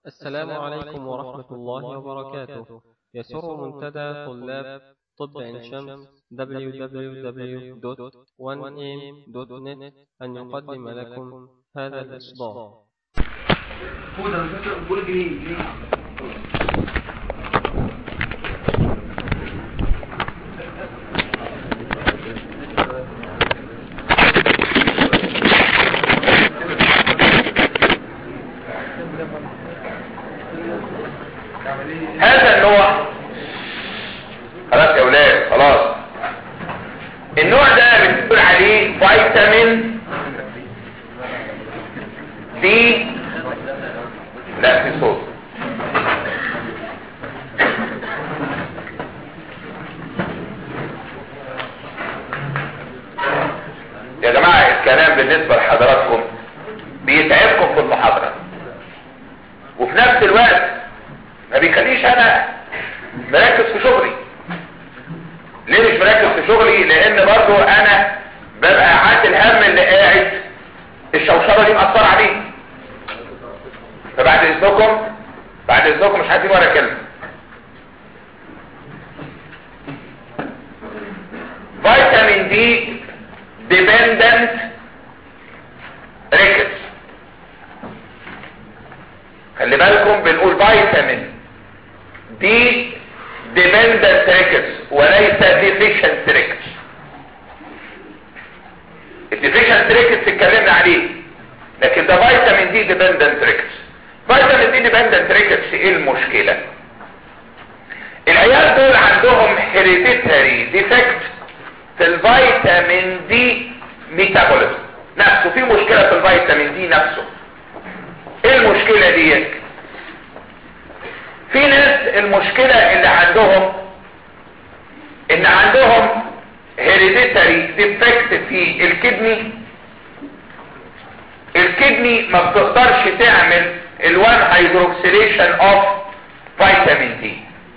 السلام عليكم ورحمة الله وبركاته يسر منتدى طلاب طب عين شمس www.1am.net أن يقدم لكم هذا الإصدار هو ده انا فاكر بقول جنيه جنيه هذا النوع خلاص يا ولاد خلاص النوع ده بنقول عليه فيتامين دي لا في صوت يا جماعة الكلام بالنسبة لحضراتكم بيتعبكم في المحاضرة وفي نفس الوقت ما بيخليش انا مركز في شغلي ليه مش مركز في شغلي لان برضو انا ببقى عاتل هم اللي قاعد الشوشرة دي مأثرة عليه فبعد اذنكم بعد اذنكم مش هدي ولا كلمة فيتامين دي ديبندنت ريكتس خلي بالكم بنقول فيتامين دي ديبندنت ريكتس وليس ديفيشنت ريكتس الديفيشنت ريكتس اتكلمنا عليه لكن ده فيتامين دي ديبندنت ريكتس فيتامين دي ديبندنت ريكتس ايه المشكلة العيال دول عندهم هيريديتاري ديفكت في الفيتامين دي ميتابوليزم نفسه في مشكلة في الفيتامين دي نفسه ايه المشكلة دي في ناس المشكلة اللي عندهم ان عندهم هيريديتاري ديفكت في الكدني الكدني ما بتقدرش تعمل الوان هيدروكسيليشن اوف فيتامين دي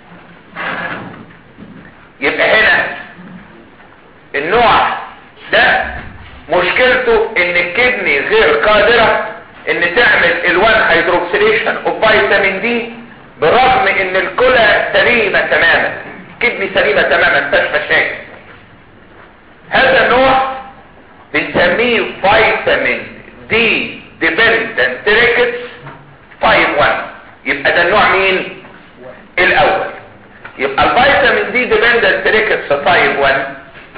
يبقى هنا النوع ده مشكلته ان الكدني غير قادرة ان تعمل الوان هيدروكسيليشن اوف فيتامين دي برغم ان الكلى سليمة تماما كدني سليمة تماما مفيهاش مشاكل هذا النوع بنسميه فيتامين دي ديبندنت ريكتس تايب 1 يبقى ده النوع مين الاول يبقى الفيتامين دي ديبندنت ريكتس تايب 1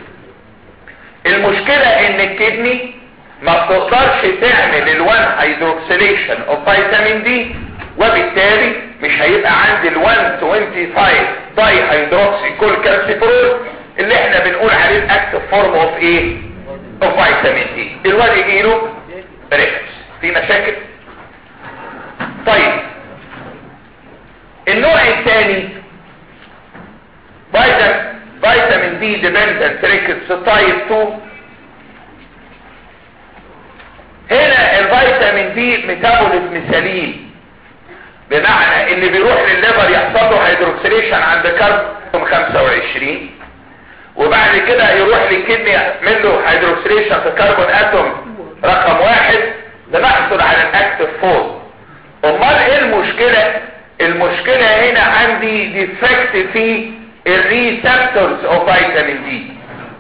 المشكلة ان الكدني ما بتقدرش تعمل الوان هيدروكسيليشن اوف فيتامين دي وبالتالي مش هيبقى عندي ال 125 داي هيدروكسي كل كالسيفرول اللي احنا بنقول عليه الاكتف فورم اوف ايه اوف فيتامين دي الواد يجيله ريكتس في مشاكل طيب النوع الثاني فيتامين دي ديبندنت ريكتس تايب 2 هنا الفيتامين دي ميتابوليزم سليم بمعنى ان بيروح للليفر يحصل له هيدروكسيليشن عند كاربون 25 وبعد كده يروح للكدني يعمل له هيدروكسيليشن في كربون اتوم رقم واحد بنحصل على الاكتف فوز امال ايه المشكلة المشكلة هنا عندي ديفكت في الريسبتورز اوف فيتامين دي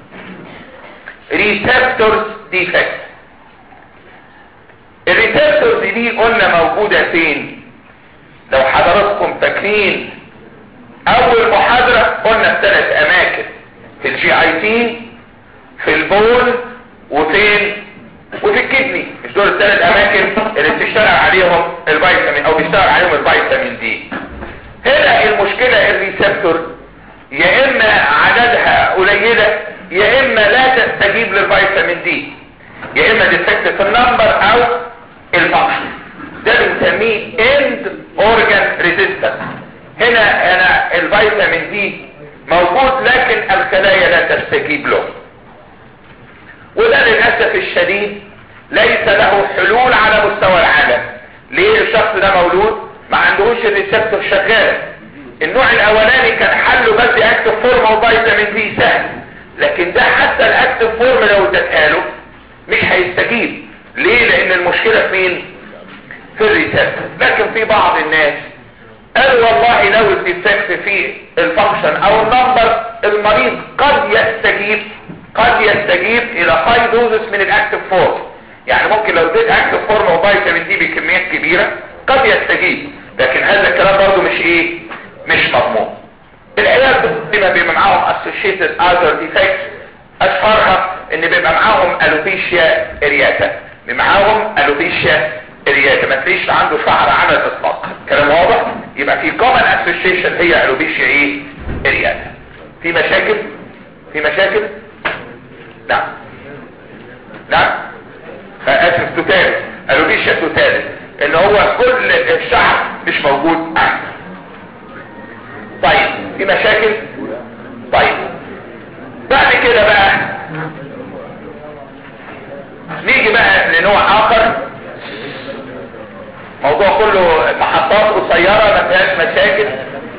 ريسبتورز ديفكت الريسبتورز دي قلنا موجودة فين لو حضراتكم فاكرين اول محاضرة قلنا في ثلاث اماكن في الجي اي تي في البول وفين وفي الكدني مش دول الثلاث اماكن اللي بتشتغل عليهم الفيتامين او بيشتغل عليهم الفيتامين دي هنا المشكلة الريسبتور يا اما عددها قليلة يا اما لا تستجيب للفيتامين دي يا اما ديفكت في النمبر او الفانكشن ده بنسميه اند اورجان ريزيستنس هنا هنا الفيتامين دي موجود لكن الخلايا لا تستجيب له وده للأسف الشديد ليس له حلول على مستوى العالم ليه الشخص ده مولود ما عندهوش الريسبتور شغال النوع الاولاني كان حله بس اكتف فورم وفيتامين دي سهل لكن ده حتى الاكتف فورم لو ادتها له مش هيستجيب ليه لان المشكلة في مين في الريسبتور لكن في بعض الناس قالوا والله لو الديفكت في الفانكشن او النمبر المريض قد يستجيب قد يستجيب الى هاي دوزس من الاكتف فورم يعني ممكن لو اديت اكتف فورم او فيتامين دي بكميات كبيره قد يستجيب لكن هذا الكلام برضه مش ايه مش مضمون العيال بما بيبقى معاهم associated other defects اشهرها ان بيبقى معاهم الوبيشيا ارياتا بيبقى معاهم الوبيشيا ارياتا ما تلاقيش عنده شعر على الاطلاق كلام واضح يبقى في common association هي الوبيشيا ايه ارياتا في مشاكل في مشاكل نعم نعم اسف توتالي الوبيشيا توتالي ان هو كل الشعر مش موجود عنده طيب في مشاكل طيب بعد كده بقى نيجي بقى لنوع اخر موضوع كله محطات قصيرة ما فيهاش مشاكل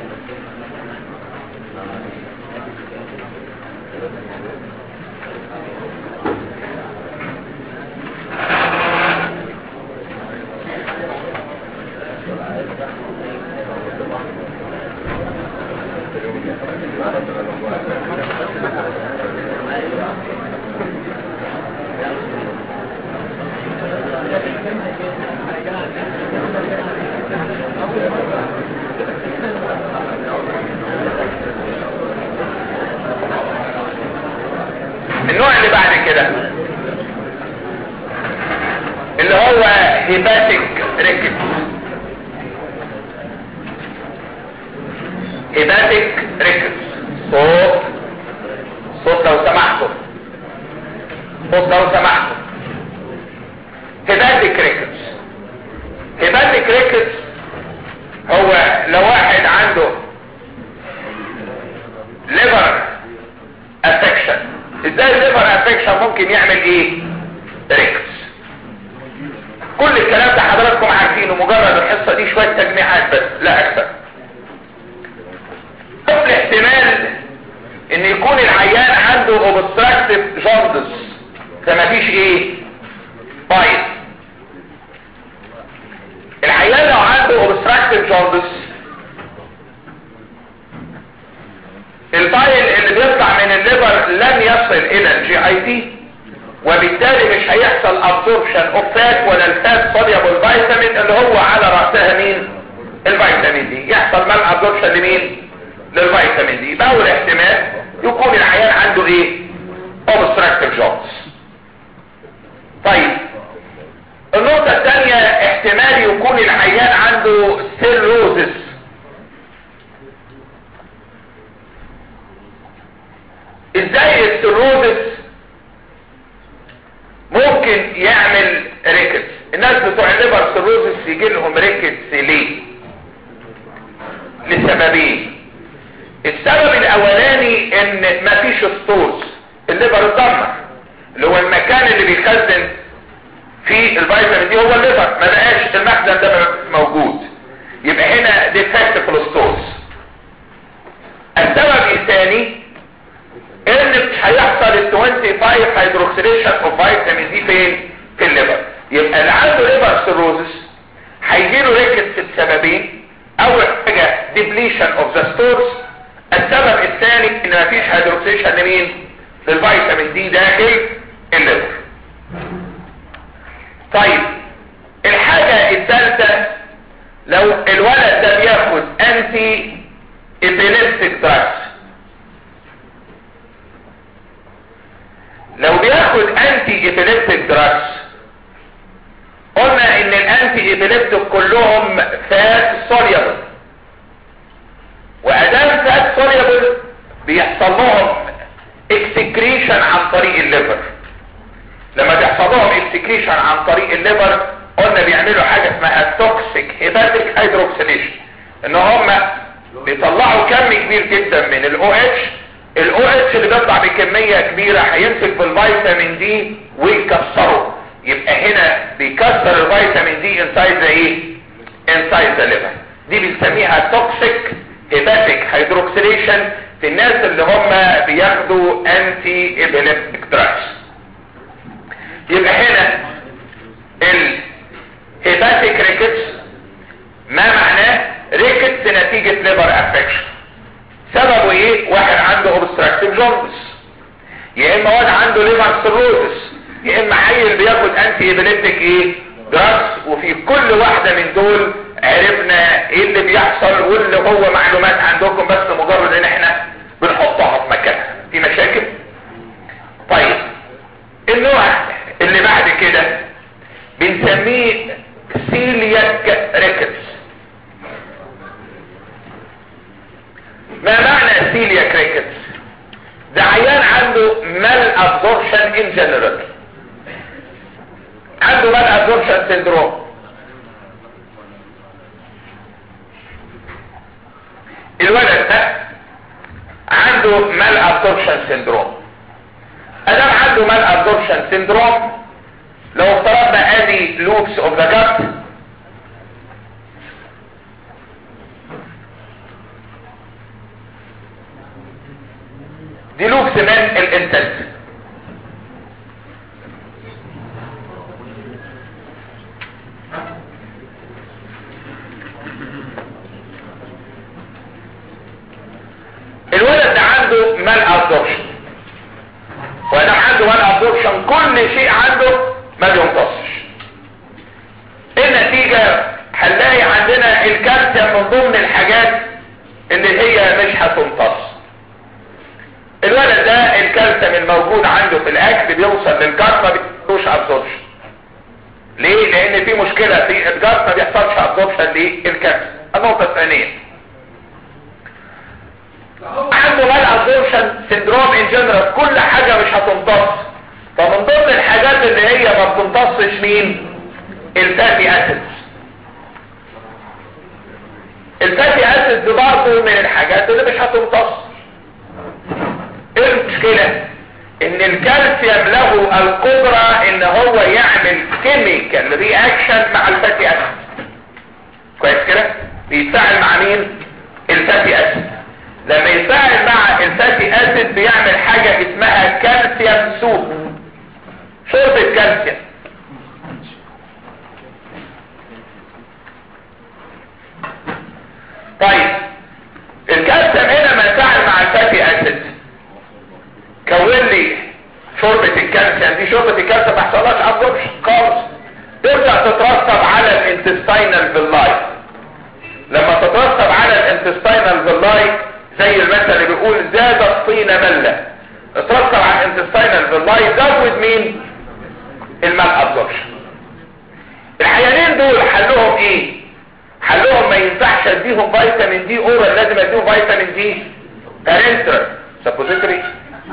النوع اللي بعد كده اللي هو هيباتيك ريكت هيباتيك ريكت صوت صوت لو سمحتوا صوت لو سمحتوا هيباتيك ريكت هيباتيك ريكت هو لو واحد عنده ليفر افكشن ازاي الليفر افكشن ممكن يعمل ايه ريكس كل الكلام ده حضراتكم عارفينه مجرد الحصة دي شوية تجميعات بس لا اكثر قبل احتمال ان يكون العيان عنده obstructive jaundice فما فيش ايه بايظ العيان لو عنده obstructive jaundice البايل اللي بيطلع من الليفر لن يصل الى الجي اي تي وبالتالي مش هيحصل ابسوربشن اوف فات ولا الفات soluble فيتامين اللي هو على راسها مين الفيتامين دي يحصل مال ابسوربشن لمين للفيتامين دي يبقى اول احتمال يكون العيان عنده ايه obstructive jaundice طيب النقطة الثانية احتمال يكون العيان عنده سيروزس ازاي السيروزس ممكن يعمل ريكتس الناس بتوع الليفر سيروزس يجي لهم ريكتس ليه لسببين السبب الاولاني ان مفيش ستورز الليفر اتدمر اللي هو المكان اللي بيخزن فيه الفيتامين دي هو الليفر ما بقاش المخزن ده موجود يبقى هنا ديفكت في الستورز السبب الثاني ان مش هيحصل ال 25 هيدروكسيليشن اوف فيتامين دي فين في الليفر يبقى اللي عنده ليفر سيروزس هيجي له ريكتس بسببين اول حاجه ديبليشن اوف ذا ستورز السبب الثاني ان مفيش هيدروكسيليشن لمين للفيتامين دي داخل الليفر طيب الحاجه الثالثه لو الولد ده بياخد انتي ابيليبتيك دراجز لو بياخد انتي ابيليبتيك دراجز قلنا ان الانتي ابيليبتيك كلهم فات سوليبل وادام فات سوليبل بيحصل لهم اكسكريشن عن طريق الليفر لما بيحصل لهم اكسكريشن عن طريق الليفر قلنا بيعملوا حاجه اسمها توكسيك هيباتيك هيدروكسيليشن ان هم بيطلعوا كم كبير جدا من الاو اتش الاو اتش اللي بيطلع بكميه كبيره هيمسك بالفيتامين دي ويكسره يبقى هنا بيكسر الفيتامين دي انسايد ذا ايه انسايد ذا ليفر دي بنسميها توكسيك هيباتيك هيدروكسيليشن في الناس اللي هم بياخدوا انتي ابيليبتيك دراجز يبقى هنا الهيباتيك ريكتس ما معناه ريكتس نتيجة ليفر افكشن سببه ايه واحد عنده اوبستراكتيف جوندس يا اما واحد عنده ليفر سيروزس يا اما عيل بياخد انتي ايبيليبتيك ايه دراجز وفي كل واحدة من دول عرفنا ايه اللي بيحصل واللي هو معلومات عندكم بس مجرد ان احنا بنحطها في مكانها في مشاكل طيب النوع اللي بعد كده بنسميه سيلياك ريكتس ما معنى سيلياك ريكتس ده عيان عنده مال ابزوربشن ان جنرال عنده مال ابزوربشن سيندروم الولد ده عنده مال ابزوربشن سيندروم ادام عنده مال ابزوربشن سيندروم لو افترضنا ادي لوبس اوف ذا جات دي لوبس من الانتست الولد ده عنده مال ابزوربشن وادام عنده مال ابزوربشن كل شيء عنده ما بيمتصش النتيجة هنلاقي عندنا الكالسيوم من ضمن الحاجات اللي هي مش هتمتص الولد ده الكالسيوم الموجود عنده في الاكل بيوصل للجرح ما بيحصلش ابزوربشن ليه لان في مشكلة في الجرح ما بيحصلش ابزوربشن للكالسيوم النقطة الثانية عنده مال ابزوربشن سندروم ان جنرال كل حاجة مش هتمتص فمن ضمن الحاجات اللي هي ما بتمتصش مين الفاتي اسيدز الفاتي اسيدز برضه من الحاجات اللي مش هتمتص ايه المشكلة ان الكالسيوم له القدرة ان هو يعمل كيميكال رياكشن مع الفاتي اسيد كويس كده بيتفاعل مع مين الفاتي اسيد لما يتفاعل مع الفاتي اسيد بيعمل حاجة اسمها كالسيوم سوب شرب الكالسيوم طيب الكالسيوم هنا ما يتفاعل مع الفاتي اسيد كون لي شوربة الكالسيوم دي شوربة الكالسيوم ما حصلهاش ابزوربشن خالص ترجع تترسب على الانتستينال باللاي لما تترسب على الانتستينال باللاي زي المثل اللي بيقول زاد الطين ملة اترسب على الانتستينال باللاي زود مين المال ابزوربشن الحيانين دول حلهم ايه حلهم ما ينفعش اديهم فيتامين دي اورال لازم اديهم فيتامين دي بارنتر سبوزيتري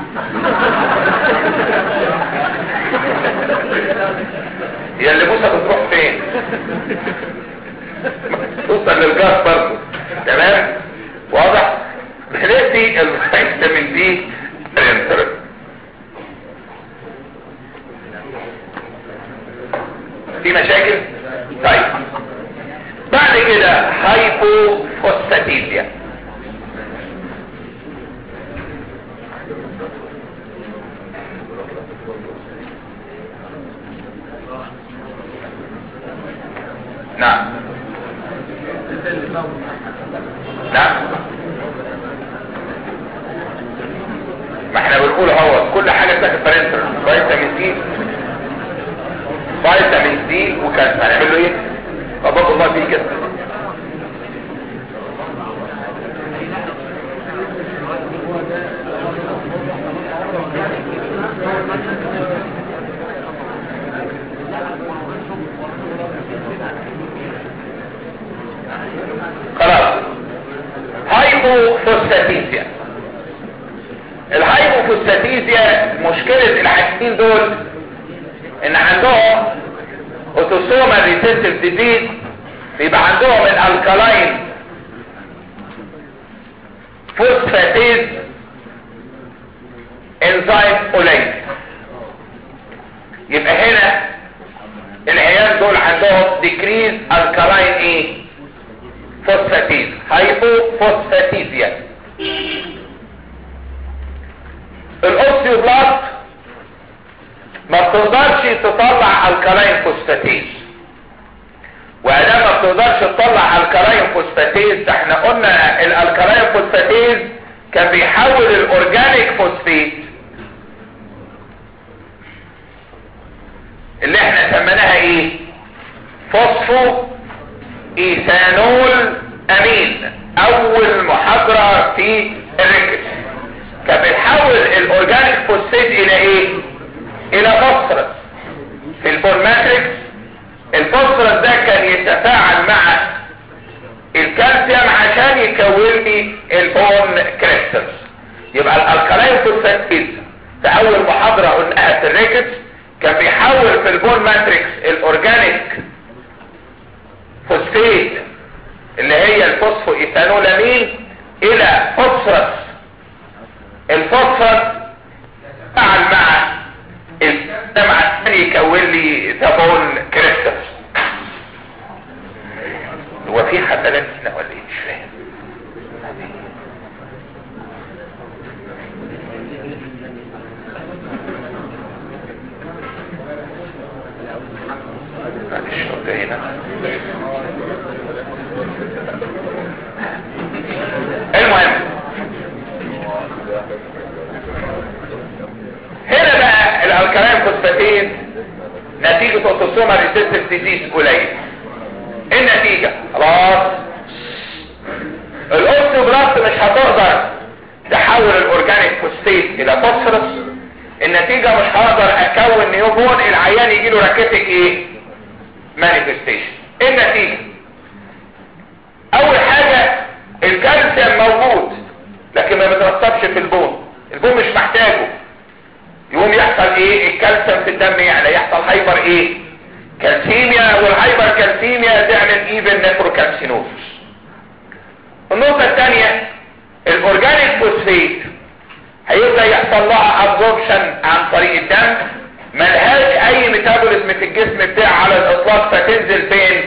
هي اللي بوسه بتروح فين توصل للجاز برضه تمام واضح بندي الفيتامين دي بارنتر في مشاكل طيب بعد كده هايبوفوسفاتيزيا نعم نعم ما احنا بنقول هو كل حاجة تاخد برنتر فيتامين سي فيتامين سي وكان هنعمل له ايه طبقوا الله فيه كده خلاص هايبوفوسفاتيزيا الهايبوفوسفاتيزيا مشكلة الحاجتين دول ان عندهم اوتوسومال ريسيسيف ديزيز بيبقى عندهم الالكالاين فوسفاتيز انزيم قليل يبقى هنا العيال دول عندهم ديكريز الكالاين ايه فوسفاتيز هايبوفوسفاتيزيا الاوستيوبلاست ما بتقدرش تطلع الكالاين فوسفاتيز وادام ما بتقدرش تطلع الكلاين فوسفاتيز ده احنا قلنا الالكلاين فوسفاتيز كان بيحول الاورجانيك فوسفيت اللي احنا سميناها ايه فوسفو ايثانول امين اول محاضرة في الريكس كان بيحول الاورجانيك فوسفيت الى ايه الى فوسفورس في البون ماتريكس الفوسفورس ده كان يتفاعل مع الكالسيوم عشان يكون لي البون كريستالز يبقى الالكالاين فوسفاتيز في اول محاضرة قلناها في الريكس كان بيحول في البون ماتريكس الاورجانيك فوسفيت اللي هي الفوسفو ايثانولامين الى فوسفورس الفوسفورس فعل مع الكالسيوم عشان يكون لي بون كريستالز هو في حفلات هنا ولا ايه مش فاهم معلش هو ده هنا المهم هنا بقى الالكالين فوسفاتيز نتيجة اوتوسوما ريسيستيف ديزيز قليل النتيجة خلاص الاوستيوبلاست مش هتقدر تحول الاورجانيك فوسفيت الى فوسفورس النتيجة مش هقدر اكون نيوبون العيان يجي له راكيتك ايه مانيفستيشن النتيجة اول حاجة الكالسيوم موجود لكن ما بيترسبش في البون البون مش محتاجه يقوم يحصل ايه الكالسيوم في الدم يعني يحصل هايبر ايه كالسيميا والهايبر كالسيميا تعمل ايفن نيفروكالسينوسس النقطة الثانية الاورجانيك فوسفيت هيبدأ يحصل لها ابزوربشن عن طريق الدم ملهاش اي ميتابوليزم في الجسم بتاعها على الاطلاق فتنزل فين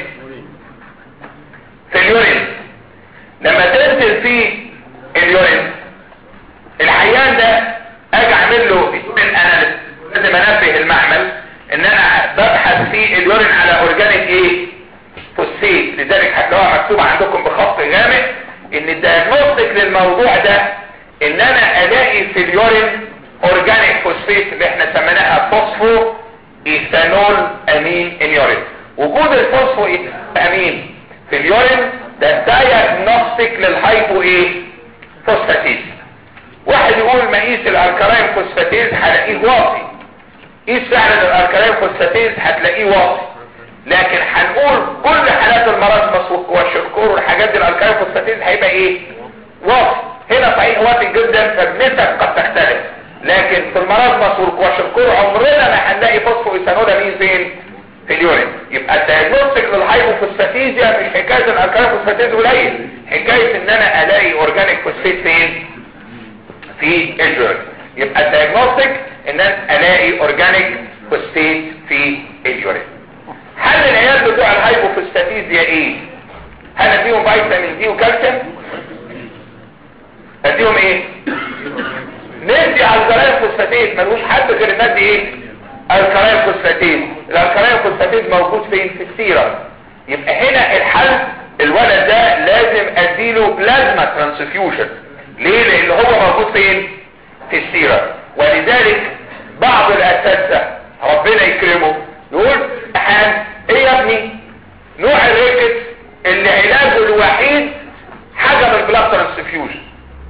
في اليورين لما تنزل في اليورين العيان ده اجي اعمل له يورين اناليسيس لازم انبه المعمل ان انا ببحث في اليورين على اورجانيك ايه فوسفيت لذلك هتلاقوها مكتوبه عندكم بخط غامق ان الدياجنوستيك للموضوع ده ان انا الاقي في اليورين اورجانيك فوسفيت اللي احنا سميناها فوسفو ايثانول امين ان يورين وجود الفوسفو امين في اليورين ده دايجنوستيك للهايبو ايه فوسفاتيز واحد يقول مقيس الالكالاين فوسفاتيز هلاقيه واطي قيس فعلا الالكالاين فوسفاتيز هتلاقيه واطي لكن هنقول كل حالات المرض والشكور والحاجات دي الالكالاين فوسفاتيز هيبقى ايه واطي هنا صحيح واطي جدا فالنسب قد تختلف لكن في المرض مسروق والشكور عمرنا ما هنلاقي فوسفو ايثانولامين فين في اليورين يبقى الدايجنوستيك للهايبوفوسفاتيزيا مش حكايه الالكالاين فوسفاتيز قليل حكايه ان انا الاقي اورجانيك فوسفيت فين في اليورين يبقى الدايجنوستيك ان انا الاقي اورجانيك فوسفيت في اليورين هل العيال بتوع الهايبوفوسفاتيزيا ايه هل اديهم فيتامين دي وكالسيوم اديهم ايه ندي الكلاين فوسفاتيز ملوش حد غير الناس دي ايه الكلاين فوسفاتيز الالكلاين فوسفاتيز موجود فين في السيرم يبقى هنا الحل الولد ده لازم اديله بلازما ترانسفيوجن ليه لان هو موجود فين في السيرم ولذلك بعض الاساتذه ربنا يكرمه يقول حال ايه يا ابني نوع الريكت اللي علاجه الوحيد حاجه من البلاد ترانسفيوجن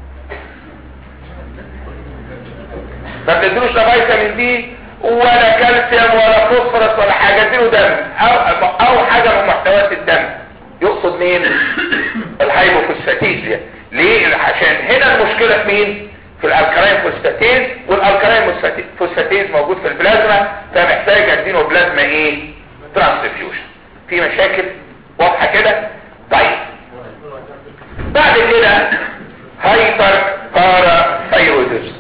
ما بنديلوش لا فيتامين دي ولا كالسيوم ولا فوسفورس ولا حاجه اديله دم او او حاجه من محتويات الدم يقصد مين الهايبوفوسفاتيزيا ليه عشان هنا المشكله في مين في الالكالين فوسفاتيز والالكالين فوسفاتيز موجود في البلازما فمحتاج اديله بلازما ايه ترانسفيوجن في مشاكل واضحه كده طيب بعد كده هايبر بارا ثايرويدز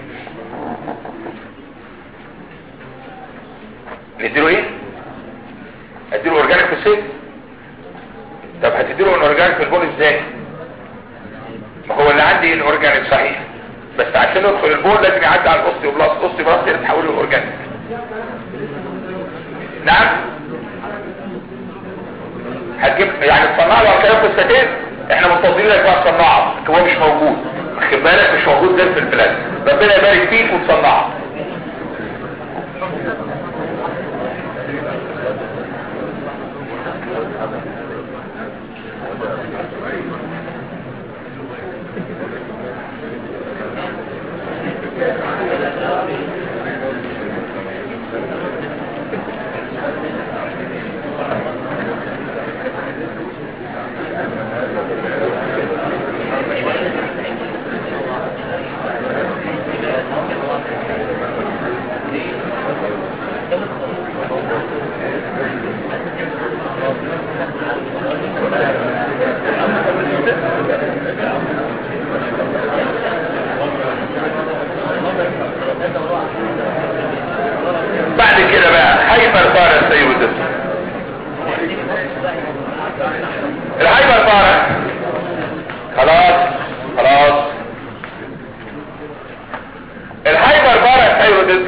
نديله ايه اديله اورجانيك في السيل طب هتديله الاورجانيك في البول ازاي ما هو اللي عندي الاورجانيك صحيح بس عشان يدخل البول لازم يعدي على الاوستيوبلاست الاوستيوبلاست اللي تحوله الاورجانيك نعم هتجيب يعني تصنع له الكلام فوسفاتيز احنا منتظرين لك بقى تصنعه هو مش موجود واخد بالك مش موجود غير في البلاد ربنا يبارك فيك وتصنعه بعد كده بقى هايبر باراسيروتس الهايبر بارا خلاص خلاص الهايبر باراسيروتس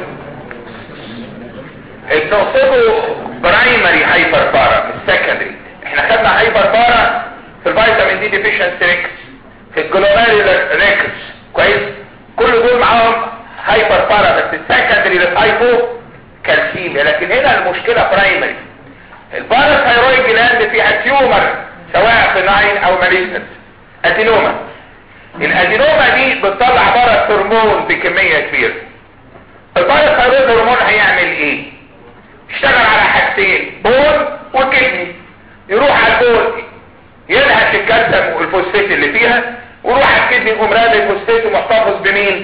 بنقصده برايمري هايبر بارا مش سكندري احنا خدنا هايبر بارا في الفيتامين دي ديفيشنسي ريكس في الجلوميرولار ريكس كويس كل دول معاهم هايبر بارا بس السكندري للهايبو كالسيميا لكن هنا المشكلة برايمري الباراثايرويد جلاند فيها تيومر سواء بناين او ماليزنت ادينوما الادينوما دي بتطلع بارا هرمون بكمية كبيرة الباراثايرويد هرمون هيعمل ايه اشتغل على حاجتين بول وكدني يروح على البول ينهش الكالسيوم والفوسفات اللي فيها ويروح على الكدني يقوم رامي الفوسفات ومحتفظ بمين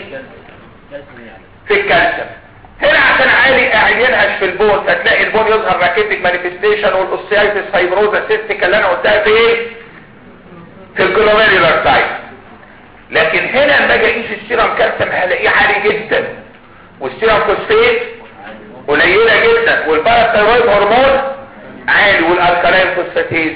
في الكالسيوم هنا عشان عالي قاعد ينهش في البون فتلاقي البون يظهر راكيتك مانيفستيشن والاوستيايتس فايبروزا سيستيك اللي انا قلتها في ايه في الجلوميرولار سايت لكن هنا لما اجي اقيس السيرم كالسيوم هلاقيه عالي جدا والسيرم فوسفات قليله جدا والباراثايرويد هرمون عالي والالكالين فوسفاتيز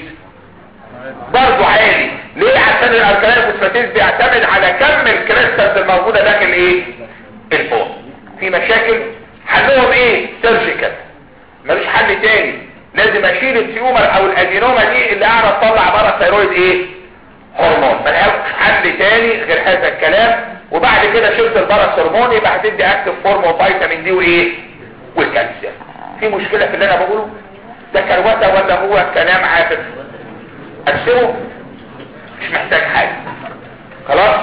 برضه عالي ليه عشان الالكالين فوسفاتيز بيعتمد على كم الكريستالز الموجوده داخل ايه البون في مشاكل حلهم ايه سيرجيكال ملوش حل تاني لازم اشيل التيومر او الادينوما دي اللي اعرف اطلع بره الثيرويد ايه هرمون ملهاش حل تاني غير هذا الكلام وبعد كده شلت البرص هرمون يبقى هتدي اكتف فورم وفيتامين دي وايه والكالسيوم في مشكله في اللي انا بقوله ده كروته ولا هو كلام عابر اكسبه مش محتاج حاجه خلاص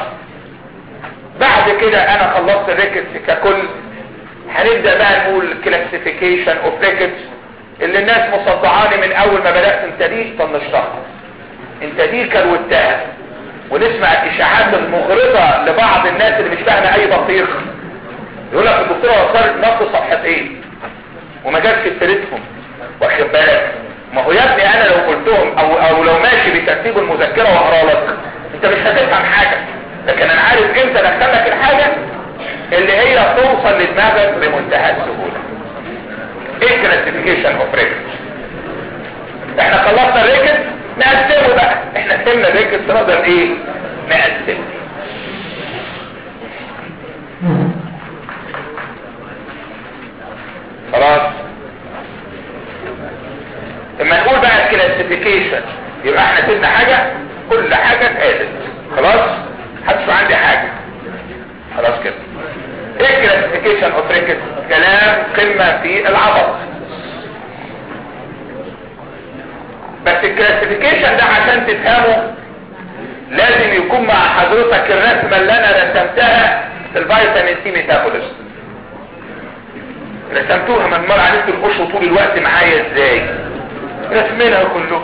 بعد كده انا خلصت الريكتس ككل هنبدأ بقى نقول كلاسيفيكيشن اوف ريكتس اللي الناس مصدعاني من اول ما بدأت انت دي طنشتها انت دي كروتها ونسمع الاشاعات المغرضة لبعض الناس اللي مش فاهمة اي بطيخ يقول لك الدكتورة وصلت نص صفحتين وما جابش سيرتهم واخد بالك ما هو يا ابني انا لو قلتهم او او لو ماشي بترتيب المذكره واقرا لك انت مش هتفهم حاجه لكن انا عارف امتى ادخل لك الحاجه اللي هي توصل لدماغك بمنتهى السهوله ايه كلاسيفيكيشن اوف ريكورد احنا خلصنا الريكورد نقسمه بقى احنا قسمنا الريكورد نقدر ايه نقسمه خلاص لما نقول بقى الكلاسيفيكيشن يبقى احنا سيبنا حاجة كل حاجة اتقالت خلاص محدش عندي حاجة خلاص كده ايه الكلاسيفيكيشن اوف ريكت كلام قمة في العبط بس الكلاسيفيكيشن ده عشان تفهمه لازم يكون مع حضرتك الرسمة اللي انا رسمتها في الفيتامين سي ميتابوليزم رسمتوها من مر عليكم القشر طول الوقت معايا ازاي رسمينها كلهم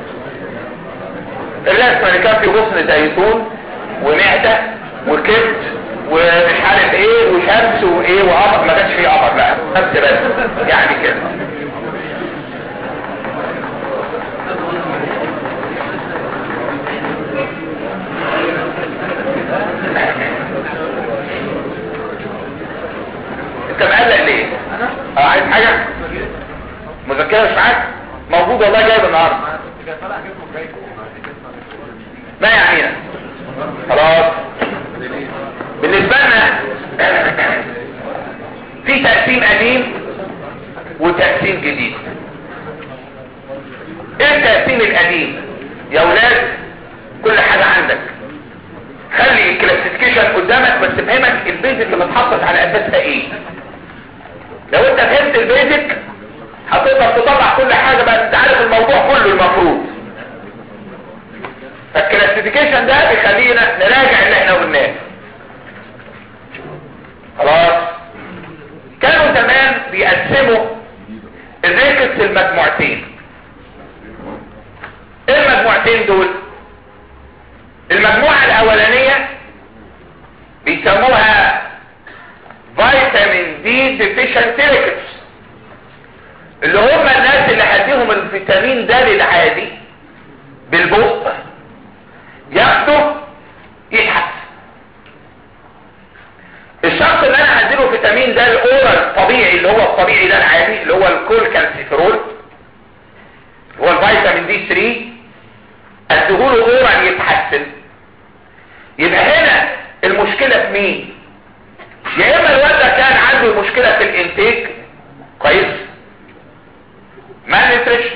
الرسمة اللي كان في غصن زيتون ومعدة وكبد ومش عارف ايه وشمس وايه وقمر ما كانش فيه قمر بقى بس بس يعني كده انت مقلق ليه؟ اه عايز حاجة؟ مذكرة مش معاك؟ موجود والله جايب النهارده ما يعنينا خلاص بالنسبة لنا في تقسيم قديم وتقسيم البيزك اللي اتحطت على اساسها ايه لو انت فهمت البيزك هتقدر تطلع كل حاجة بقى انت عارف الموضوع كله المفروض فالكلاسيفيكيشن ده بيخلينا نراجع اللي احنا قلناه خلاص كانوا زمان بيقسموا الريكتس المجموعتين ايه المجموعتين دول المجموعة الاولانية بيسموها فيتامين دي ديفيشنت ريكتس اللي هم الناس اللي هديهم الفيتامين د للعادي بالبق ياخده يتحسن الشخص اللي انا هديله فيتامين د الاورال طبيعي اللي هو الطبيعي ده العادي اللي هو الكول كالسيفرول هو الفيتامين دي 3 اديهوله اورال يتحسن يبقى هنا المشكلة في مين يا اما الواد ده كان عنده مشكلة في الانتاج كويس malnutrition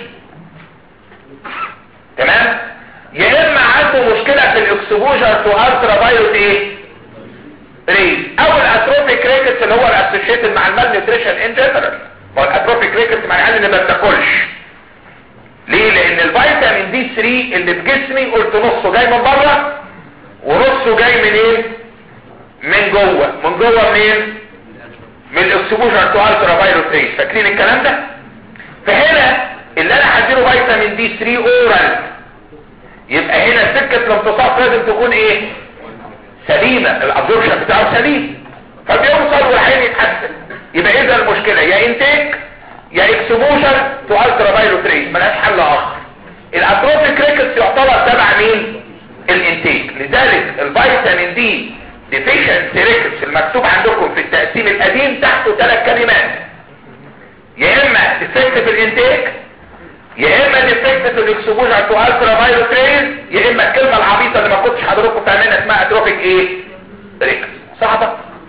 تمام يا اما عنده مشكلة في الاكسبوجر تو الترا فايروس ايه ريز او الاتروفيك ريكتس اللي هو الاسوشيتد مع المالنيوتريشن ان جنرال هو الاتروفيك ريكتس مع العيال اللي ما بتاكلش ليه لان الفيتامين دي 3 اللي في جسمي قلت نصه جاي من بره ونصه جاي منين من جوه من جوه منين من الاكسبوجر تو الترا فايروس ريز فاكرين الكلام ده فهنا اللي انا هديله فيتامين دي 3 اورال يبقى هنا سكة الامتصاص لازم تكون ايه سليمة الابزوربشن بتاعه سليم فبيوصل والعين يتحسن يبقى اذا المشكلة يا انتيك يا اكسبوجر تو الترا فايروس ريز ملهاش حل اخر الاتروفيك ريكتس يعتبر تبع مين الانتيك لذلك الفيتامين دي ديفيشنسي ريكتس المكتوب عندكم في التقسيم القديم تحته ثلاث كلمات يا اما ديفكت في الانتيك يا اما ديفكت في الاكسبوجر تو الترا فايروس ريز يا اما الكلمه العبيطه اللي ما كنتش حضراتكم فاهمينها اسمها اتروفيك ايه ريكس صعبه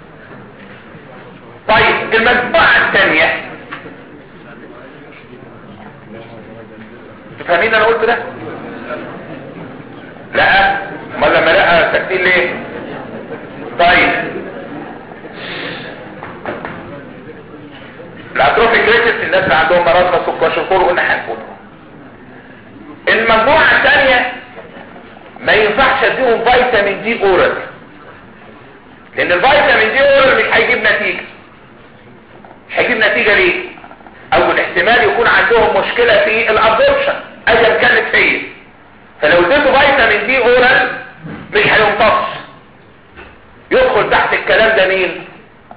طيب المجموعه الثانيه انتوا فاهمين انا قلت ده لا امال لما لا ساكتين ليه طيب الاتروفيك ريكس الناس اللي عندهم مرض سكر شكور قلنا هنقول المجموعة الثانية ما ينفعش اديهم فيتامين دي اورال لان الفيتامين دي اورال مش هيجيب نتيجة مش هيجيب نتيجة ليه اول احتمال يكون عندهم مشكلة في الابزوربشن ايا كانت هي فلو اديته فيتامين دي اورال مش هيمتص يدخل تحت الكلام ده مين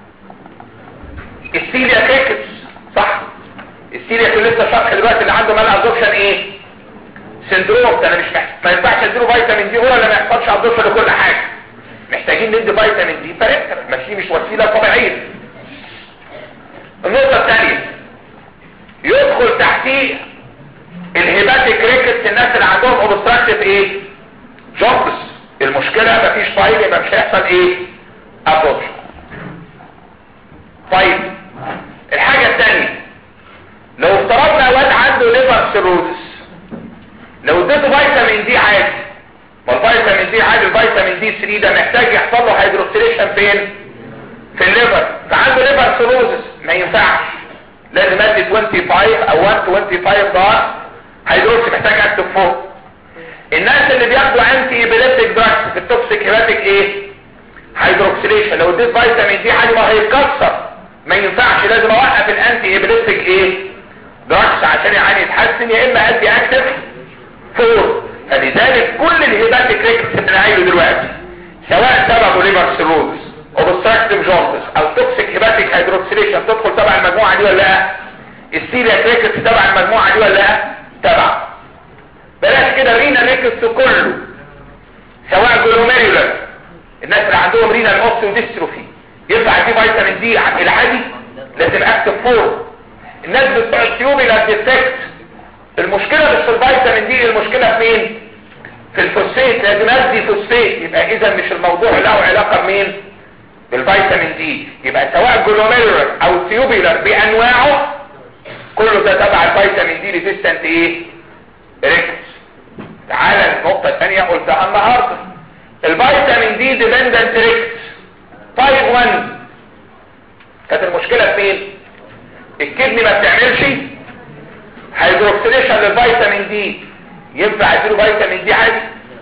السيليا كيكتس صح السيليا اللي لسه شرح دلوقتي اللي عنده مال ابزوربشن ايه سندروم ده انا مش محتاج ما ينفعش اديله فيتامين دي ولا ما يحصلش ابزوربشن لكل حاجه محتاجين ندي فيتامين دي فرق ماشي مش وسيله طبيعيه النقطه الثانيه يدخل تحتيه الهيباتيك ريكتس الناس اللي عندهم اوبستراكتيف ايه جوبس المشكله مفيش طيب يبقى مش هيحصل ايه ابزوربشن طيب الحاجة الثانية لو افترضنا واد عنده ليفر سيروزس لو اديته فيتامين دي عادي ما الفيتامين دي عادي الفيتامين دي 3 ده محتاج يحصل له هيدروكسيليشن فين في الليفر فعنده ليفر سيروزس ما ينفعش لازم ادي 25 او 125 ضغط هيدروكسي محتاج اكتب فوق الناس اللي بياخدوا انتي ابيليبتيك دراكس في التوكسيك هيباتيك ايه هيدروكسيليشن لو اديت فيتامين دي عادي ما هيتكسر ما ينفعش لازم اوقف الانتي ابيليبتيك ايه دراكس عشان العين يتحسن يا اما ادي اكتف فور فلذلك كل الهيباتيك ريكتس اللي عايله دلوقتي سواء سببه ليفر سيروز اوبستراكتيف جونتس او توكسيك هيباتيك هيدروكسيليشن تدخل تبع المجموعه دي ولا لا السيريا ريكتس تبع المجموعه دي ولا لا تبع بلاش كده رينا ريكتس كله سواء جلوميريولر الناس اللي عندهم رينا اوستيو ديستروفي ينفع دي فيتامين دي العادي لازم اكتب فور الناس بتوع التيوبيلار ديفكت المشكله مش في الفيتامين دي المشكله في مين في الفوسفيت لازم ادي فوسفيت يبقى اذا مش الموضوع له علاقه بمين بالفيتامين دي يبقى سواء جلوميرولر او تيوبيلر بانواعه كله ده تبع الفيتامين دي ريزيستنت ايه ريكس تعالى النقطه الثانيه قلتها النهارده الفيتامين دي ديبندنت ريكس تايب 1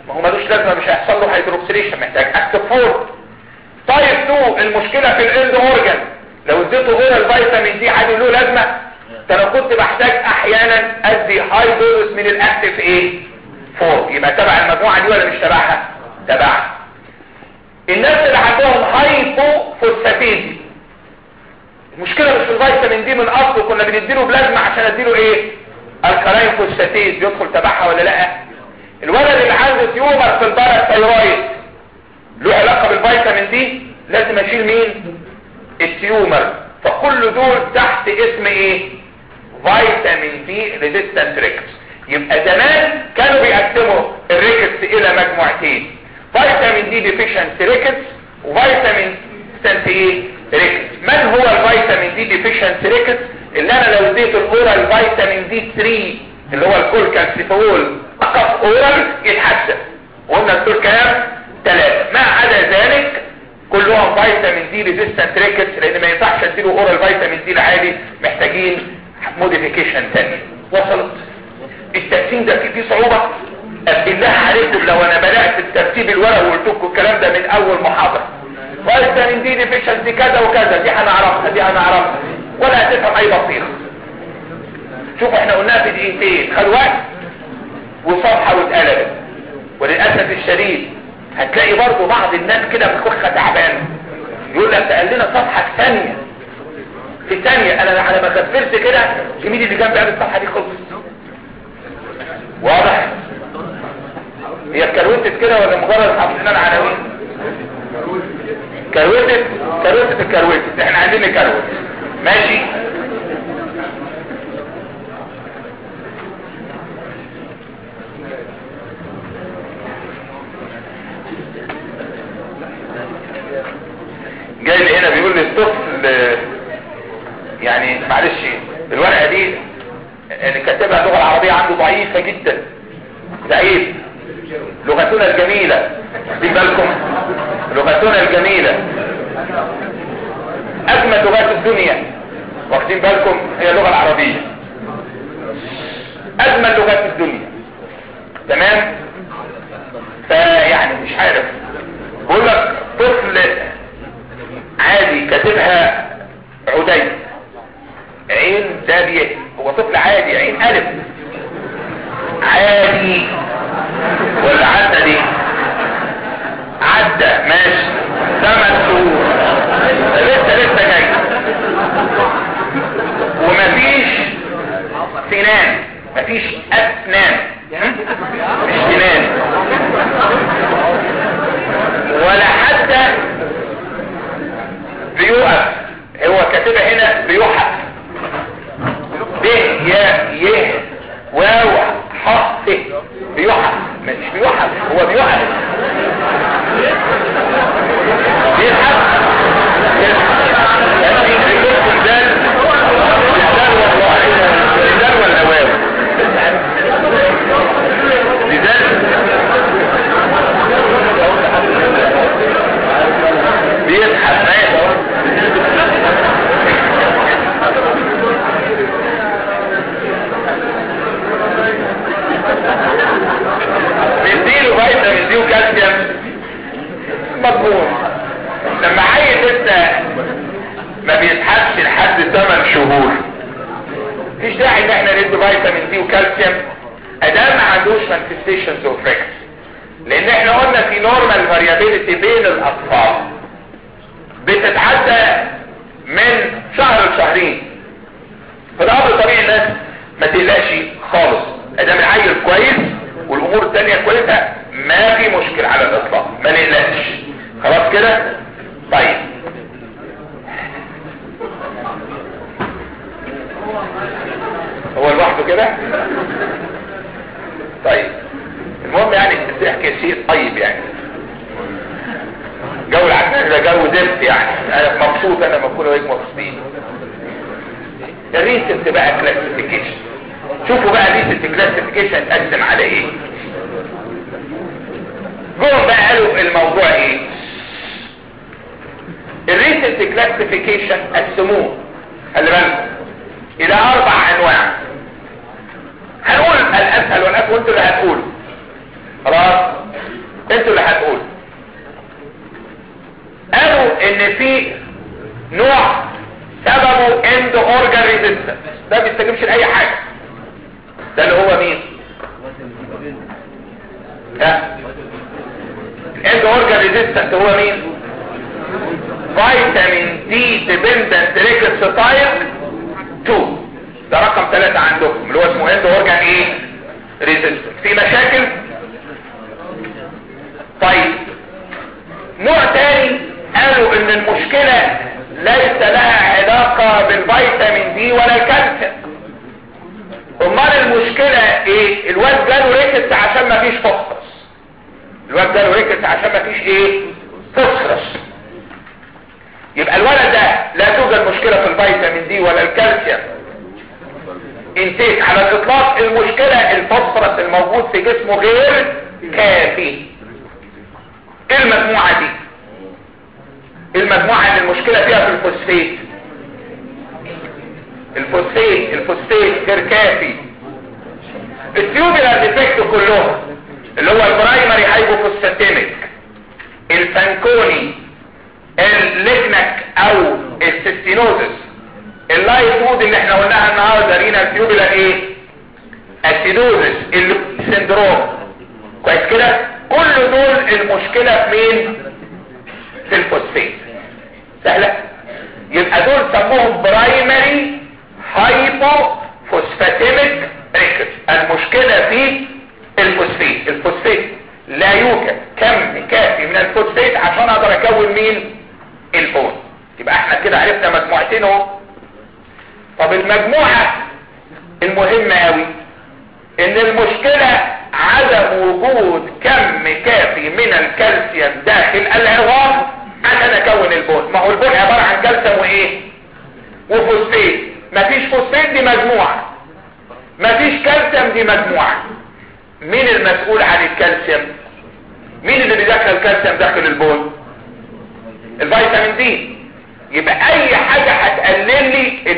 ما هو ملوش لازمه مش هيحصل له هيدروكسيليشن محتاج اكتف فور تايب 2 المشكله في الاند اورجان لو اديته اورال فيتامين دي عادي له لازمه ده انا كنت بحتاج احيانا ادي هاي دوز من الاكتف ايه فور يبقى تبع المجموعه دي ولا مش تبعها تبعها الناس اللي عندهم هايبو فوسفاتيز المشكله مش في الفيتامين دي من اصله كنا بنديله بلازما عشان اديله ايه الكلاين فوسفاتيز يدخل تبعها ولا لا الولد اللي عنده تيومر في الباراثايرويد له علاقه بالفيتامين دي لازم اشيل مين التيومر فكل دول تحت اسم ايه فيتامين دي ريزيستنت ريكس يبقى زمان كانوا بيقسموا الريكس الى مجموعتين فيتامين دي ديفيشنت ريكس وفيتامين سنت ايه ريكس من هو الفيتامين دي ديفيشنت ريكس اللي انا لو اديت الاورال فيتامين دي 3 اللي هو الكول كالسيفول فقط اورال يتحسن وقلنا الدول كام ثلاثة ما عدا ذلك كلهم فيتامين دي ريزيستنت ريكس لان ما ينفعش اديله اورال فيتامين دي العادي محتاجين موديفيكيشن تاني وصلت التقسيم ده فيه صعوبة بالله عليكم لو انا بدأت الترتيب الورق وقلت لكم الكلام ده من اول محاضرة فيتامين دي ديفيشنسي كذا وكذا دي هنعرفها دي هنعرفها ولا هتفهم اي بصيرة شوف احنا قلناها في دقيقتين خد وقت وصفحة واتقلبت وللأسف الشديد هتلاقي برضو بعض الناس كده بخخة تعبانة يقول لك تقل لنا صفحة في ثانية في ثانية انا على ما كفرت كده زميلي اللي كان بيعمل الصفحة دي خلصت واضح هي اتكروتت كده ولا مجرد حافظين العناوين كروتت كروتت الكروتت احنا عايزين نكروت ماشي جاي لي هنا بيقول لي الطفل يعني معلش الورقه دي اللي كاتبها اللغه العربيه عنده ضعيفه جدا ده عيب لغتنا الجميله دي بالكم لغتنا الجميله اجمل لغات الدنيا واخدين بالكم هي اللغه العربيه اجمل لغات الدنيا تمام فيعني مش عارف بقول لك طفل عادي كاتبها عدي عين دابية هو طفل عادي عين ألف عادي ولا عدى دي عدى ماشي ثمان شهور لسه لسه جاي ومفيش سنان مفيش أسنان مش سنان ولا حتى بيوقف هو كاتبها هنا بيوحف ب يا ي واو ح ت بيوحف مش بيوحف هو بيوحف بيضحك بيضحك ماشي بيديله فيتامين دي وكالسيوم مضمون لما عيل لسه ما بيتحسش لحد 8 شهور مفيش داعي ان احنا ندي فيتامين دي وكالسيوم ادام ما عندوش مانفستيشنز اوف ريكس لان احنا قلنا في نورمال فاريابيليتي بين الاطفال بتتعدى من شهر لشهرين فده امر طبيعي الناس ما تقلقش خالص ادام العيل كويس والامور التانية كويسة ما في مشكلة على الاطلاق ما نقلقش خلاص كده طيب هو لوحده كده طيب المهم يعني الضحك شيء طيب يعني جو العجل ده جو زفت يعني انا مبسوط انا لما اكون وهيك مبسوطين الريسنت بقى كلاسيفيكيشن شوفوا بقى ريسنت كلاسيفيكيشن تقسم على ايه جوه بقى قالوا الموضوع ايه الريسنت كلاسيفيكيشن قسموه خلي بالكم الى اربع انواع هنقول الاسهل والاسهل وانتوا اللي هتقولوا خلاص انتوا اللي هتقولوا قالوا ان في نوع سببه اند اورجان ريزيستنس ده ما بيستجيبش لاي حاجه ده اللي هو مين ده الاند اورجان ريزيستنس هو مين فيتامين دي ديبندنت ريكستايل 2 ده رقم ثلاثة عندكم اللي هو اسمه اند اورجان ايه ريزيستنس في مشاكل طيب نوع تاني قالوا ان المشكلة ليس لها علاقة بالفيتامين دي ولا الكالسيوم امال المشكلة ايه الواد جاله ريكس عشان ما فيش فوسفورس الواد جاله ريكس عشان ما فيش ايه فوسفورس يبقى الولد ده لا توجد مشكلة في الفيتامين دي ولا الكالسيوم انتيك على الاطلاق المشكلة الفوسفورس الموجود في جسمه غير كافي ايه المجموعة دي المجموعة اللي المشكلة فيها في الفوسفيت الفوسفيت الفوسفيت غير كافي التيوبولار ديفكت كلهم اللي هو البرايمري هايبوفوسفاتيميك الفانكوني الليجنك او السيستينوزس اللايت فود اللي احنا قلناها النهارده رينا التيوبولار ايه اسيدوزس السندروم كويس كده كل دول المشكلة في مين في الفوسفيت سهلة يبقى دول سموهم برايمري هايبو فوسفاتيميك ريكت المشكلة في الفوسفيت الفوسفيت لا يوجد كم كافي من الفوسفيت عشان اقدر اكون مين البون يبقى احنا كده عرفنا مجموعتين اهو طب المجموعة المهمة قوي ان المشكلة عدم وجود كم كافي من الكالسيوم داخل العظام عشان اكون البون ما هو البون عبارة عن كالسيوم وايه وفوسفيت مفيش فوسفيت دي مجموعة مفيش كالسيوم دي مجموعة مين المسؤول عن الكالسيوم مين اللي بيدخل الكالسيوم داخل البون الفيتامين دي يبقى اي حاجة هتقلل لي ال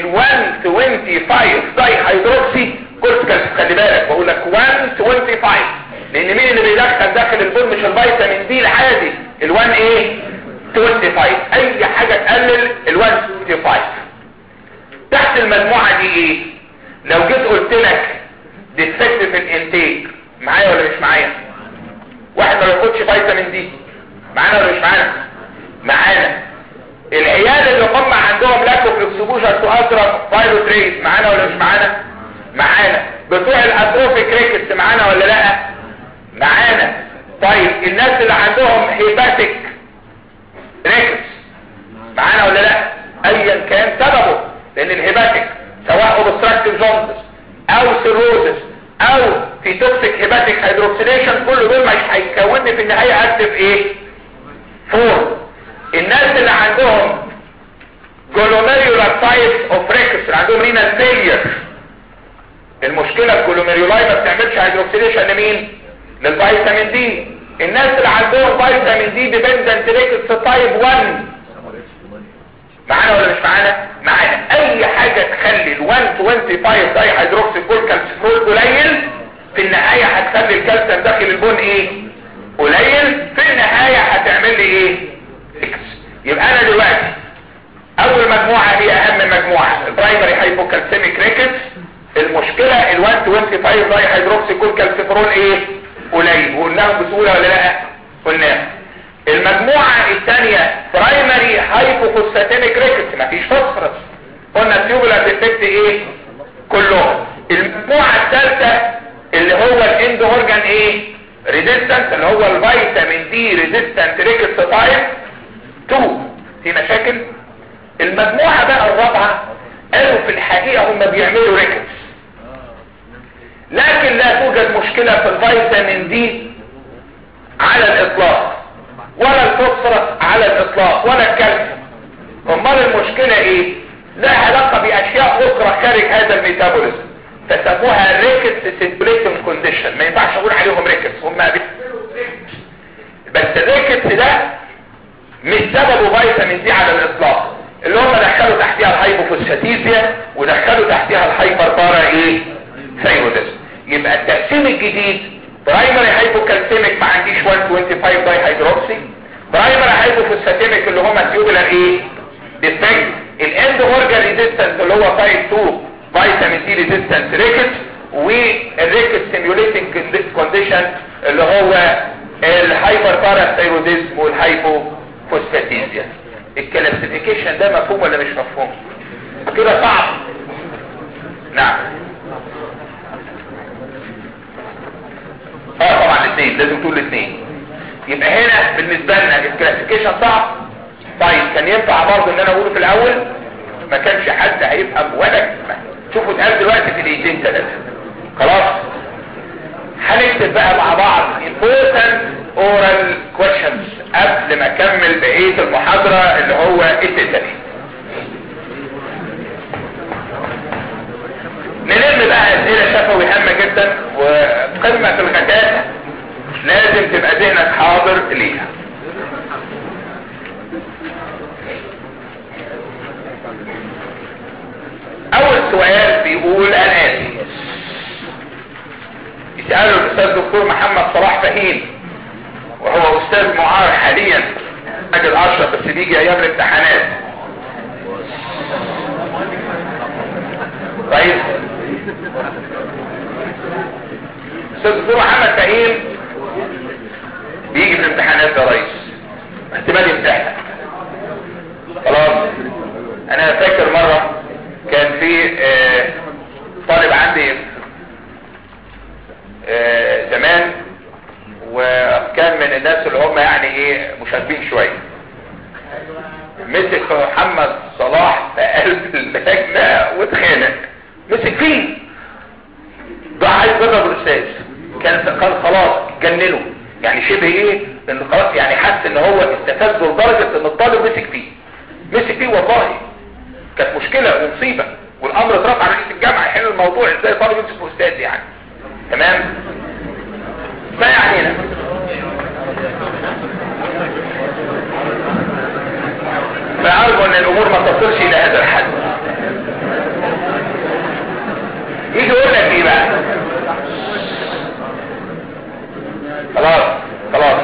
125 داي هيدروكسي كورتيكال خلي بالك بقول لك 125 لان مين اللي بيدخل داخل البول مش الفيتامين دي العادي ال1 ايه 25 اي حاجه تقلل ال125 تحت المجموعه دي ايه لو جيت قلت لك ديفكت في الانتيك معايا ولا مش معايا واحد ما بياخدش فيتامين دي معانا ولا مش معانا معانا العيال اللي هم عندهم لاكو فلكسبوجر تو اترا فايروتريس معانا ولا مش معانا معانا بتوع الاتروفيك ريكس معانا ولا لا معانا طيب الناس اللي عندهم هيباتيك ريكس معانا ولا لا ايا كان سببه لان الهيباتيك سواء اوبستراكتيف جوندس او سيروزس او في توكسيك هيباتيك هيدروكسيليشن كل دول مش هيكون في النهايه اكتف ايه فور الناس اللي عندهم جلوميريولار تايبس اوف ريكس اللي عندهم رينال فيلير المشكلة الكولوميريولاي ما بتعملش هيدروكسيليشن لمين للفيتامين دي الناس اللي عندهم فيتامين دي ديبندنت ريكس تايب 1 معانا ولا مش معانا معانا اي حاجة تخلي ال 125 داي هيدروكسي كول كالسيفول قليل في النهاية هتخلي الكالسيوم داخل البون ايه قليل في النهاية هتعمل لي ايه اكس يبقى انا دلوقتي اول مجموعة هي اهم مجموعة البرايمري هايبوكالسيميك ريكس المشكلة ال 125 داي هيدروكسي كول كالسيفرول ايه قليل وقلناهم بسهولة ولا لا قلناهم المجموعة الثانية برايمري هايبوفوسفاتيميك ريكس مفيش فوسفورس قلنا التيوبولار ديفكت ايه كلهم المجموعة الثالثة اللي هو الاند اورجان ايه ريزيستنس اللي هو الفيتامين دي ريزيستنت ريكس تايب 2 في مشاكل المجموعة بقى الرابعة قالوا في الحقيقة هم بيعملوا ريكس لكن لا توجد مشكلة في الفيتامين دي على الاطلاق ولا الفوسفورس على الاطلاق ولا الكالسيوم امال المشكلة ايه لها علاقة باشياء اخرى خارج هذا الميتابوليزم فسموها ريكتس سيركوليتنج كونديشن ما ينفعش اقول عليهم ريكتس هم بس الريكتس ده مش سببه فيتامين دي على الاطلاق اللي هم دخلوا تحتها الهايبوفوسفاتيزيا ودخلوا تحتها الهايبر بارا ايه ثايروديزم يبقى التقسيم الجديد برايمري هايبوكالسيميك ما عنديش 125 الباراثيروديزم والهايبوفوسفاتيزيا الكلاسيفيكيشن ده مفهوم ولا مش مفهوم كده صعب نعم اه طبعا الاثنين لازم تقول الاثنين يبقى هنا بالنسبه لنا الكلاسيفيكيشن صعب طيب كان ينفع برضه ان انا اقوله في الاول ما كانش حد هيفهم ولا كلمه شوفوا اتقال دلوقتي في دقيقتين ثلاثه خلاص هنكتب بقى مع بعض important oral questions قبل ما اكمل بقيه المحاضره اللي هو التتري نلم بقى اسئله شفوي هامه جدا وقمه الغداء لازم تبقى ذهنك حاضر ليها اول سؤال بيقول الاتي يسأله الاستاذ دكتور محمد صلاح فهيم وهو استاذ معار حاليا اجل اشرف بس بيجي ايام الامتحانات طيب استاذ دكتور محمد فهيم بيجي في الامتحانات يا ريس احتمال يمتحن خلاص انا فاكر مرة كان في آه طالب عندي آه زمان وكان من الناس اللي هم يعني ايه مشاغبين شوية مسك محمد صلاح في قلب اللجنة واتخانق مسك فيه ده عايز يضرب الاستاذ كان قال خلاص جننه يعني شبه ايه ان خلاص يعني حس ان هو استفز لدرجة ان الطالب مسك فيه مسك فيه والله كانت مشكلة ومصيبة والامر اترفع على رئيس الجامعة يحل الموضوع ازاي طالب يمسك في استاذ يعني تمام ما يعنينا فأرجو ان الامور ما تصلش الى هذا الحد يجي يقول لك ايه بقى خلاص خلاص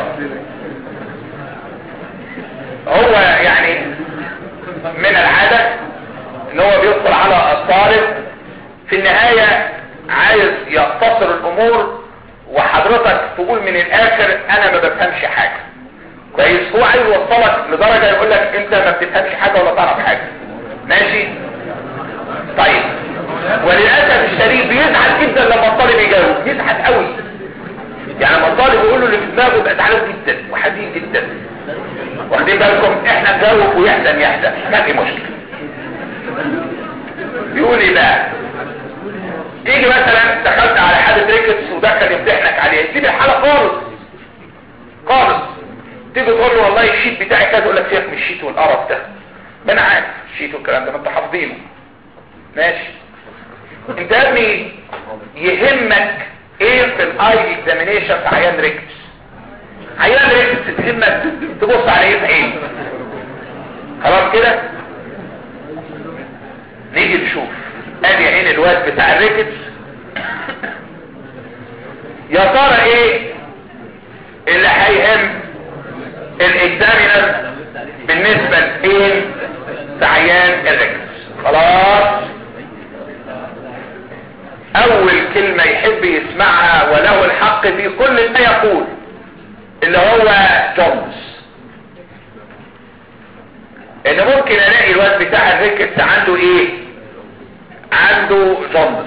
هو يعني من العادة ان هو بيدخل على الطالب في النهاية عايز يختصر الامور وحضرتك تقول من الاخر انا ما بفهمش حاجة كويس هو عايز يوصلك لدرجة يقول لك انت ما بتفهمش حاجة ولا تعرف حاجة ماشي طيب وللأسف الشديد بيزعل جدا لما الطالب يجاوب يزعل قوي يعني لما الطالب يقول له اللي في دماغه يبقى زعلان جدا وحزين جدا واخدين بالكم احنا نجاوب ويحزن يحزن ما في مشكله بيقول ايه بقى تيجي مثلا دخلت على حالة ريكتس ودخل يمتحنك عليها تسيب الحالة خالص خالص تيجي تقول له والله الشيت بتاعي كذا يقول لك سيبك من الشيت والقرف ده ما انا عارف الشيت والكلام ده ما انت حافظينه ماشي انت يا ابني يهمك ايه في الاي اكزامينيشن في عيان ريكتس عيان ريكتس تهمك تبص على ايه في عين خلاص كده نيجي نشوف ادي عين الواد بتاع الريكتس يا ترى ايه اللي هيهم الاكزامينر بالنسبة لايه في عيان الريكتس خلاص اول كلمة يحب يسمعها وله الحق في كل ما يقول اللي هو جونز ان ممكن الاقي الواد بتاع الريكتس عنده ايه عنده جونز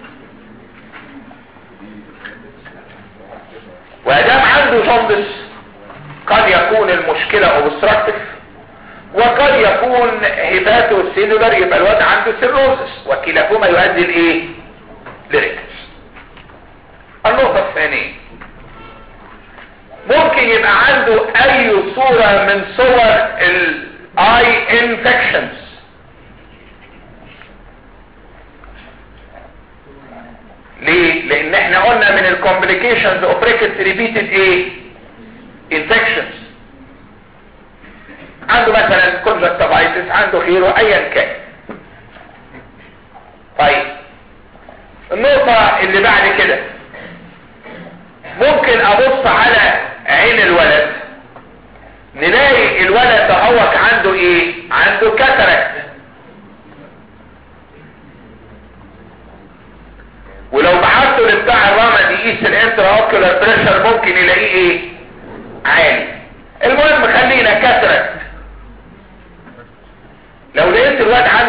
وادام عنده جونز قد يكون المشكلة اوبستراكتيف وقد يكون هباته سيلولر يبقى الواد عنده سيروزس وكلاهما يؤدي لايه لريكتس النقطة الثانية ممكن يبقى عنده اي صورة من صور الاي انفكشنز ليه لان احنا قلنا من الكومبليكيشنز اوف ريكتس ريبيتد ايه انفكشنز عنده مثلا كونجكتيفايتس عنده غيره ايا كان طيب النقطة اللي بعد كده ممكن ابص على عين الولد نلاقي الولد دهوك عنده ايه عنده كاتراكت ولو بعته لبتاع الرمد يقيس الانترا اوكيولار بريشر ممكن يلاقيه ايه عالي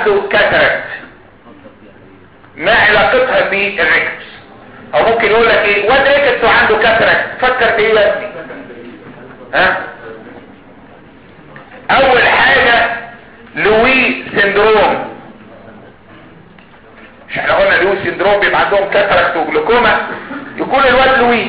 عنده كاتراكت ما علاقتها بالريكتس او ممكن يقول لك ايه واد ريكتس وعنده كاتراكت فكر في ايه يا ابني ها اول حاجة لوي سندروم مش احنا قلنا لوي سندروم بيبقى عندهم كاتراكت وجلوكوما يكون الواد لوي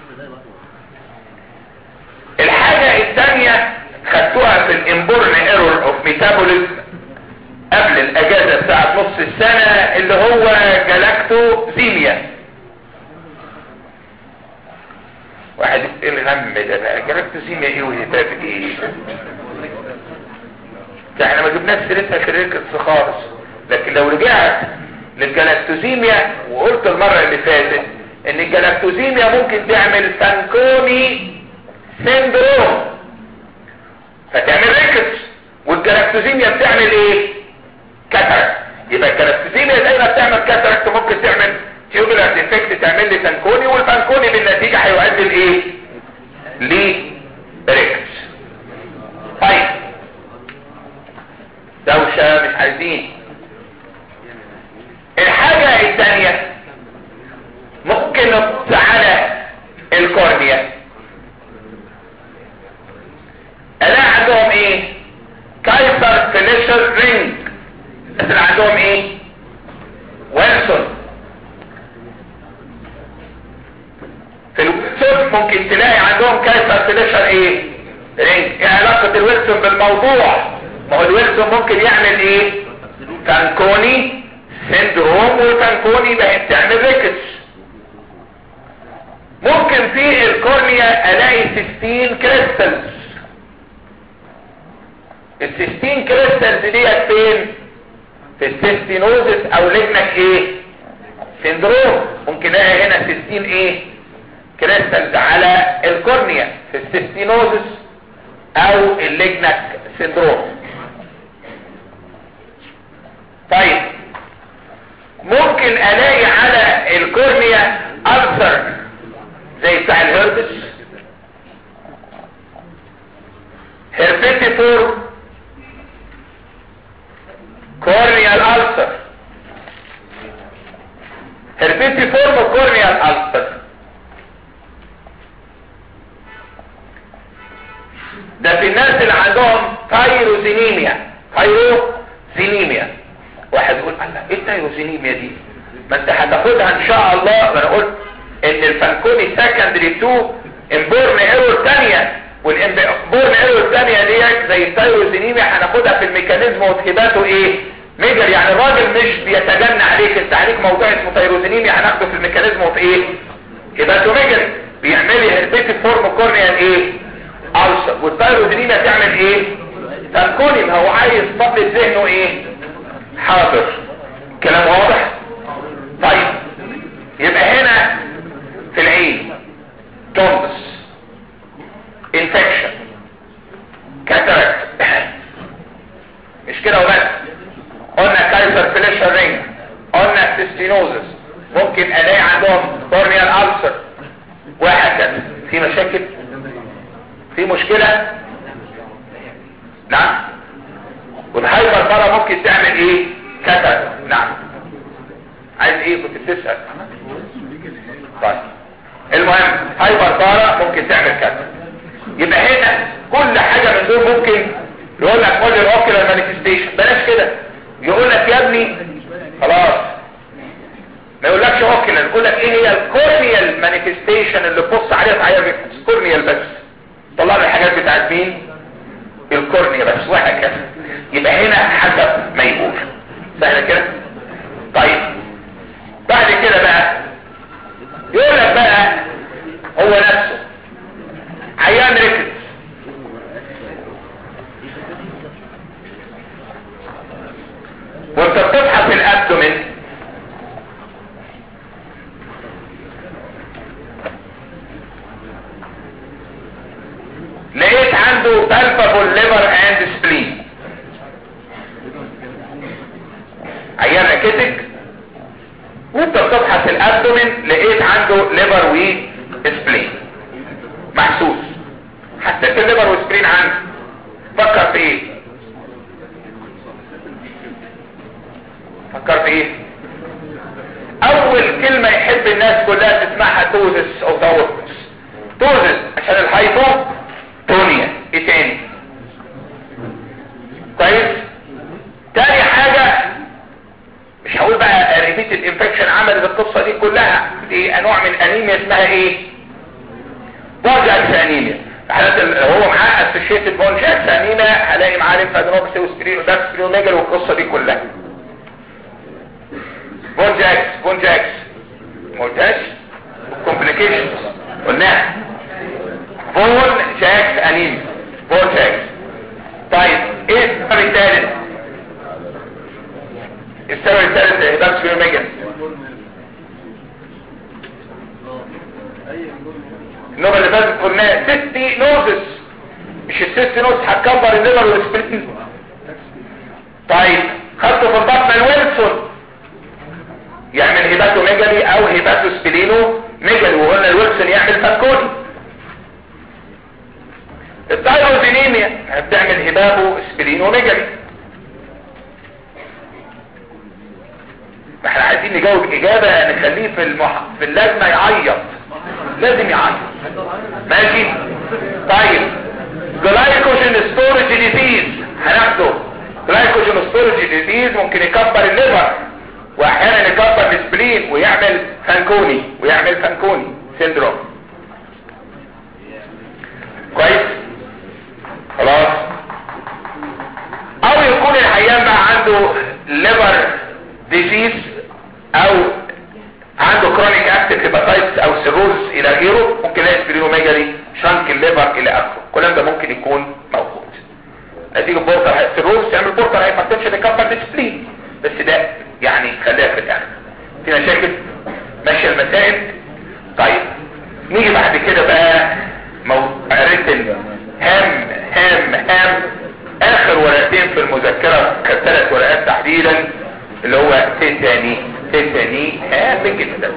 الحاجة الثانية خدتوها في الامبورن ايرور اوف ميتابوليزم قبل الاجازة بتاعت نص السنة اللي هو جلاكتوزيميا واحد ايه الغم ده بقى جلاكتوزيميا ايه وهتاب ايه ده احنا ما جبناش سيرتها في الريكتس خالص لكن لو رجعت للجلاكتوزيميا وقلت المرة اللي فاتت ان الجلاكتوزيميا ممكن تعمل فانكوني سيندروم فتعمل ريكتس والجلاكتوزيميا بتعمل ايه كاتراكت يبقى الجلاكتوزيميا دايما بتعمل كاتراكت ممكن تعمل تيوبولار ديفكت تعمل لي فانكوني والفانكوني بالنتيجة هيؤدي لايه لريكتس طيب دوشة مش عايزين الحاجة الثانية ممكن نبص على الكورنيا انا عندهم ايه كايسر فينيشر رينج بس عندهم ايه ويلسون في الويلسون ممكن تلاقي عندهم كايسر فينيشر ايه رينج ايه علاقة الويلسون بالموضوع ما هو الويلسون ممكن يعمل ايه فانكوني سندروم والفانكوني بقى بتعمل ريكتس ممكن في الكورنيا الاقي 16 كريستالز السيستين كريستالز ديت فين في السيستينوزس او لجنك ايه سندروم ممكن الاقي هنا سيستين ايه كريستالز على الكورنيا في السيستينوزس او اللجنك سندروم طيب ممكن الاقي على الكورنيا ألسر زي بتاع الهربس هربيتيفور كورنيال ألسر هربيتيفورم كورنيال ألسر ده في الناس اللي عندهم تايروزينيميا تايروزينيميا واحد يقول الله ايه التايروزينيميا دي ما انت هتاخدها ان شاء الله ما انا قلت ان الفانكوني سكندري 2 امبورن ايرور ثانيه والامبورن ايرور الثانيه ديت زي التايروزينيميا هناخدها في الميكانيزم وتهباته ايه ميجر يعني الراجل مش بيتجنى عليك انت عليك موضوع اسمه تايروزينيميا هناخده في الميكانيزم وفي ايه هباته ميجر بيعمل لي هربيتيف فورم كورنيال ايه ألسر والتايروزينيميا تعمل ايه فانكوني ما هو عايز طبل ذهنه ايه حاضر كلام واضح طيب يبقى هنا في العين جوندس انفكشن كاتاراكت مش كده وبس قلنا كايسر فليشر رينج قلنا سيستينوزس ممكن الاقي عندهم كورنيال ألسر وهكذا في مشاكل في مشكلة نعم والهايبر بارا ممكن تعمل ايه كتر نعم عايز ايه كنت بتسأل طيب المهم هايبر بارا ممكن تعمل كتر يبقى هنا كل حاجة من دول ممكن يقول لك قول لي الاوكيولار مانيفستيشن بلاش كده يقول لك يا ابني خلاص ما يقولكش اوكيولار يقول لك ايه هي الكورنيال مانيفستيشن اللي تبص عليها في عيار كورنيال بس طلع لي الحاجات بتاعت مين الكورنيا بس وهكذا يبقى هنا حسب ما يقول سهل كده طيب بعد كده بقى يقول لك بقى هو نفسه عيان ركز وانت بتبحث الابدومين لقيت عنده palpable liver and spleen عيان ركتك وانت بتبحث الابدومين لقيت عنده ليفر وسبلين محسوس حسيت الليفر والسبلين عنده فكر في ايه الناس كلها تسمعها توزس او تاورتس توزس عشان الهايبو تونيا ايه تاني كويس تاني حاجة مش هقول بقى ريبيت الانفكشن عملت القصة دي كلها دي انواع من انيميا اسمها ايه بونجاكس انيميا حالات ال- هو معاه اسوشيتد بونجاكس انيميا هلاقي معاه ليمفادينوباثي وسبرين وداكس سبريوميجال والقصة دي كلها بونجاكس بونجاكس ما قلتهاش كومبليكيشنز قلناها بون جاكس انيميا بون جاكس طيب ايه السبب الثالث السبب الثالث اهدام سبيروميجال النوبة اللي فاتت قلنا سيستي نوزس مش السيستي نوزس هتكبر الليفر والسبرين طيب خدته في البطن الويلسون يعمل هيباتو ميجالي او هيباتو سبلينو ميجالي وقلنا الويلسون يعمل فانكوني التايروزينيميا بتعمل هبابو سبلينو ميجالي ما احنا عايزين نجاوب اجابة نخليه في المح... في اللجنة يعيط لازم يعيط ماشي طيب جلايكوجين ستورج ديزيز هناخده جلايكوجين ستورج ديزيز ممكن يكبر الليفر واحيانا يكبر السبلين ويعمل فانكوني ويعمل فانكوني سيندروم كويس خلاص او يكون العيان بقى عنده ليفر ديزيز او عنده كرونيك اكتيف هيباتايتس او سيروز الى غيره ممكن يلاقي سبلينوميجالي شانك الليفر الى اخره الكلام ده ممكن يكون موجود نتيجه بورتر سيروز تعمل بورتر هايبرتنشن يكبر السبلين بس ده يعني خليها في الاخر في مشاكل ماشيه المسائل طيب نيجي بعد كده بقى ريتن هام هام هام اخر ورقتين في المذكرة كانت ثلاث ورقات تحديدا اللي هو تيتاني تيتاني هام جدا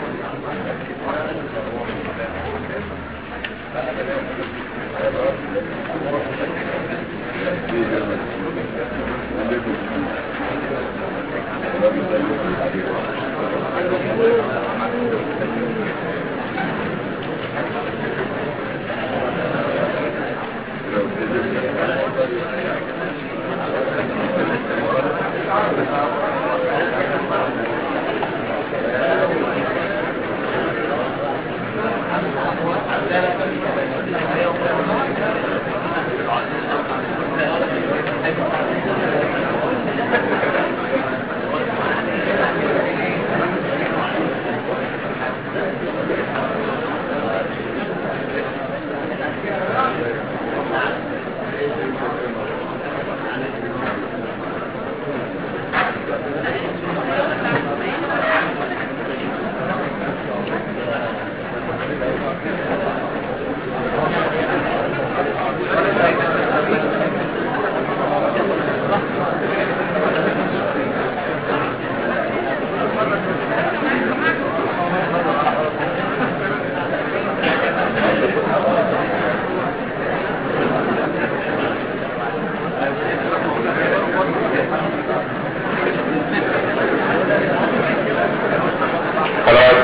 خلاص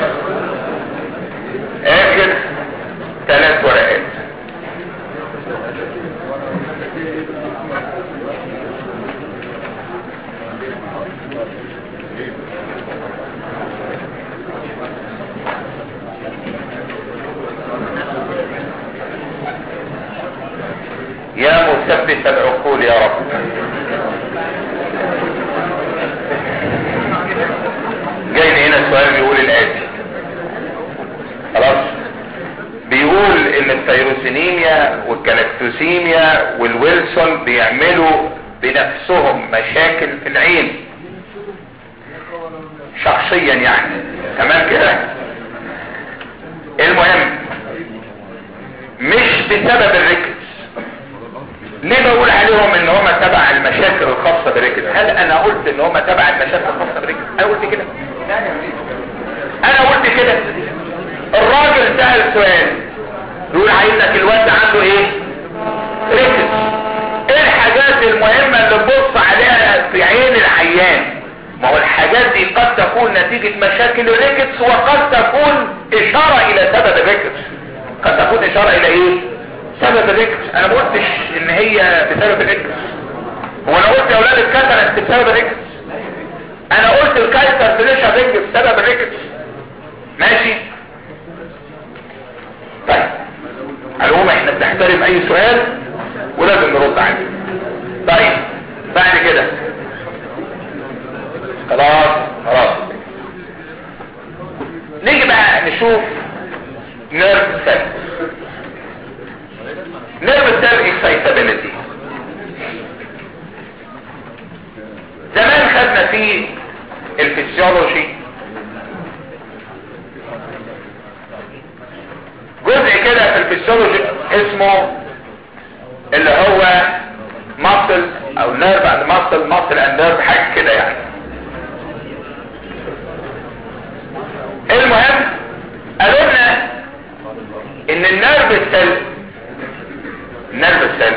اخر ثلاث ورقات يا مثبت العقول يا رب جاي لي هنا سؤال بيقول الآتي خلاص بيقول ان التيروسينيميا والكلاكتوسيميا والويلسون بيعملوا بنفسهم مشاكل في العين شخصيا يعني تمام كده المهم مش بسبب الركز ليه بقول عليهم ان هم تبع المشاكل الخاصة بالركز هل انا قلت ان هم تبع المشاكل الخاصة بالركز انا قلت كده انا قلت كده الراجل سأل سؤال يقول عايزك الواد ده عنده ايه ركز ايه الحاجات المهمة اللي تبص عليها في عين العيان ما هو الحاجات دي قد تكون نتيجة مشاكل الركز وقد تكون اشارة الى سبب الريكتس قد تكون اشارة الى ايه سبب الريكتس انا ما قلتش ان هي بسبب الريكتس هو انا قلت يا اولاد الكسرة بسبب الريكتس انا قلت الكايسر فينيشر رينج بسبب الريكتس ماشي طيب العموم احنا بنحترم اي سؤال ولازم نرد عليه طيب بعد كده خلاص خلاص نيجي بقى نشوف نيرف سيل نيرف سيل اكسايتابيليتي زمان خدنا في الفسيولوجي جزء كده في الفسيولوجي اسمه اللي هو ماسل او نيرف اند ماسل ماسل اند نيرف حاجه كده يعني المهم قالوا لنا ان النيرف السيل النيرف السيل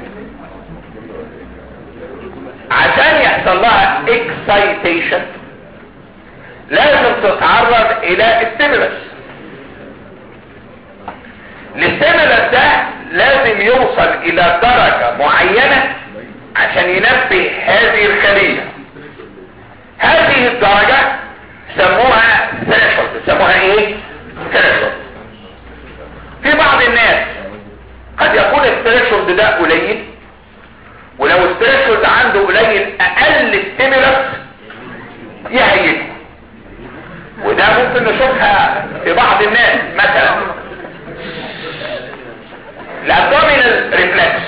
عشان يحصل لها اكسايتيشن لازم تتعرض الى ستيمولس الستيمولس ده لازم يوصل الى درجة معينة عشان ينبه هذه الخلية هذه الدرجة سموها ثريشولد سموها ايه ثريشولد في بعض الناس قد يكون الثريشولد ده قليل ولو الثريشولد عنده قليل اقل ستيمولس يهيئه وده ممكن نشوفها في بعض الناس مثلا الابدومينال ريفلكس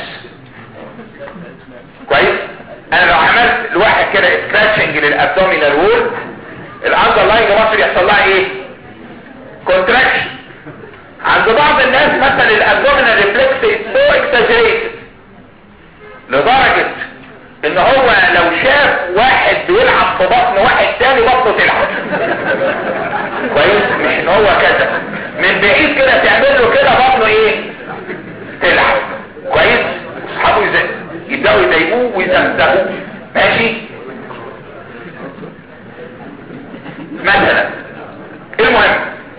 كويس انا لو عملت لواحد كده سكراتشنج للابدومينال وول الاندرلاين مصر يحصل لها ايه كونتراكشن عند بعض الناس مثلا الابدومينال ريفلكس سو اكساجريتد لدرجة ان هو لو شاف واحد بيلعب في بطن واحد تاني بطنه تلعب كويس مش ان هو كذا من بعيد كده تعمل له كده بطنه ايه تلعب كويس اصحابه يزق يبداوا يضايقوه ويزمزقوه ماشي مثلا المهم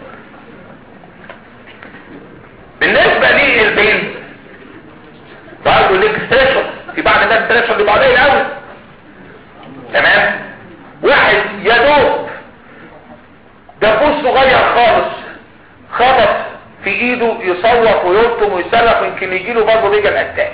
بالنسبة للبين برضه ليك ستريشن في بعض الناس ستريشن بيبقى قليل قوي تمام واحد يا دوب دبوس صغير خالص خبط في ايده يصوت ويلطم ويصرخ ويمكن يجيله برضه بيجا اتاك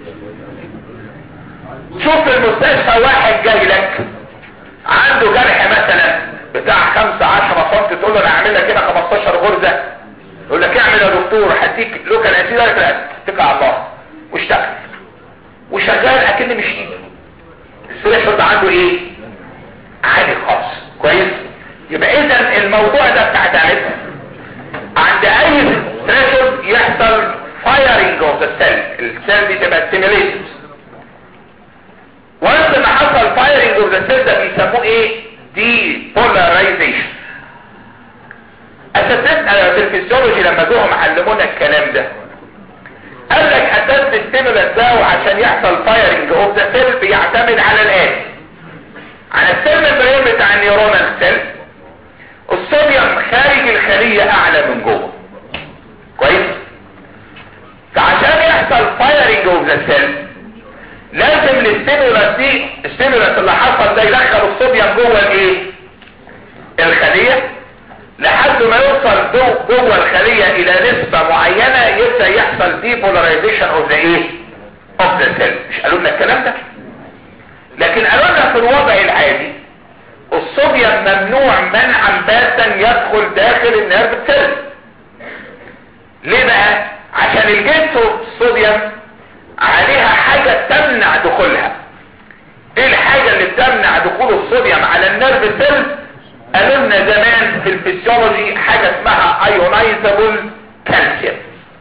شوف في المستشفى واحد جاي لك عنده جرح مثلا بتاع خمسة عشرة سم تقول له انا هعمل لك هنا 15 غرزة يقول لك اعمل يا دكتور هديك لوكال اسيد اتكل على الله واشتغل وشغال اكن مش ايده الثريشولد عنده ايه عالي خالص كويس يبقى اذا الموضوع ده بتاع تعرفه عند اي ثريشولد يحصل فايرنج اوف ذا سيل السيل دي تبقى ستيميليتد وانس ما حصل فايرنج اوف ذا سيل ده بيسموه ايه دي بولاريزيشن اساتذتنا في الفسيولوجي لما جوهم علمونا الكلام ده قال لك اساس الستيمولس ده وعشان يحصل فايرنج اوف ذا سيل بيعتمد على الاتي على السيل ممبرين بتاع النيورونال سيل الصوديوم خارج الخلية اعلى من جوه كويس فعشان يحصل فايرنج اوف ذا سيل لازم الستيمولس دي الستيمولس اللي حصل ده يدخل الصوديوم جوه الايه الخلية لحد ما يوصل جوه الخلية الى نسبة معينة يبدأ يحصل ديبولاريزيشن اوف ذا ايه اوف ذا سيل مش قالوا لنا الكلام ده لكن قالوا لنا في الوضع العادي الصوديوم ممنوع منعا باتا يدخل داخل النيرف سيل ليه بقى عشان الجنس الصوديوم عليها حاجة تمنع دخولها ايه الحاجة اللي بتمنع دخول الصوديوم على النيرف سيل قالوا لنا زمان في الفسيولوجي حاجة اسمها ايونايزابل كالسيوم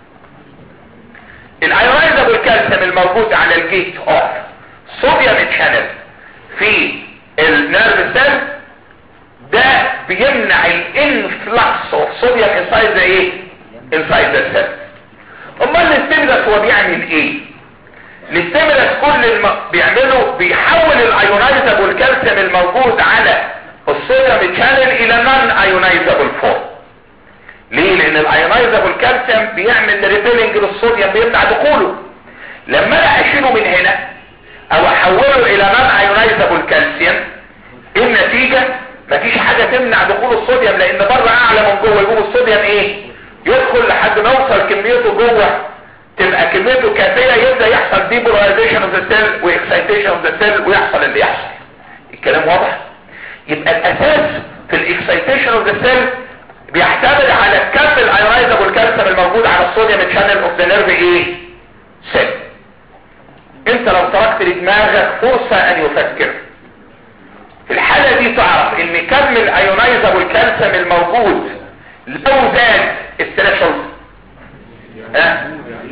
الايونايزابل كالسيوم الموجود على الجيت اوف صوديوم تشانل في النيرف سيل ده بيمنع الانفلكس اوف صوديوم انسايد ذا ايه انسايد ذا سيل امال الستيمولس هو بيعمل ايه الستيمولس كل الم... بيعمله بيحول الايونايزابل كالسيوم الموجود على الصوديوم تشانل الى نون ايونايزابل فورم ليه لان الايونايزابل كالسيوم بيعمل ريبيلنج للصوديوم بيمنع دخوله لما انا اشيله من هنا او احوله الى نون ايونايزابل كالسيوم ايه النتيجه مفيش حاجه تمنع دخول الصوديوم لان بره اعلى من جوه يقوم الصوديوم ايه يدخل لحد ما يوصل كميته جوه تبقى كميته كافيه يبدا يحصل ديبولايزيشن اوف ذا سيل واكسايتيشن اوف ذا سيل ويحصل اللي يحصل الكلام واضح يبقى الاساس في الاكسايتيشن اوف ذا سيل بيعتمد على كم الايونايزابل كالسيوم الموجود على الصوديوم تشانل اوف ذا نيرف ايه سيل انت لو تركت لدماغك فرصة ان يفكر في الحالة دي تعرف ان كم الايونايزابل كالسيوم الموجود لو زاد الثريشولد ها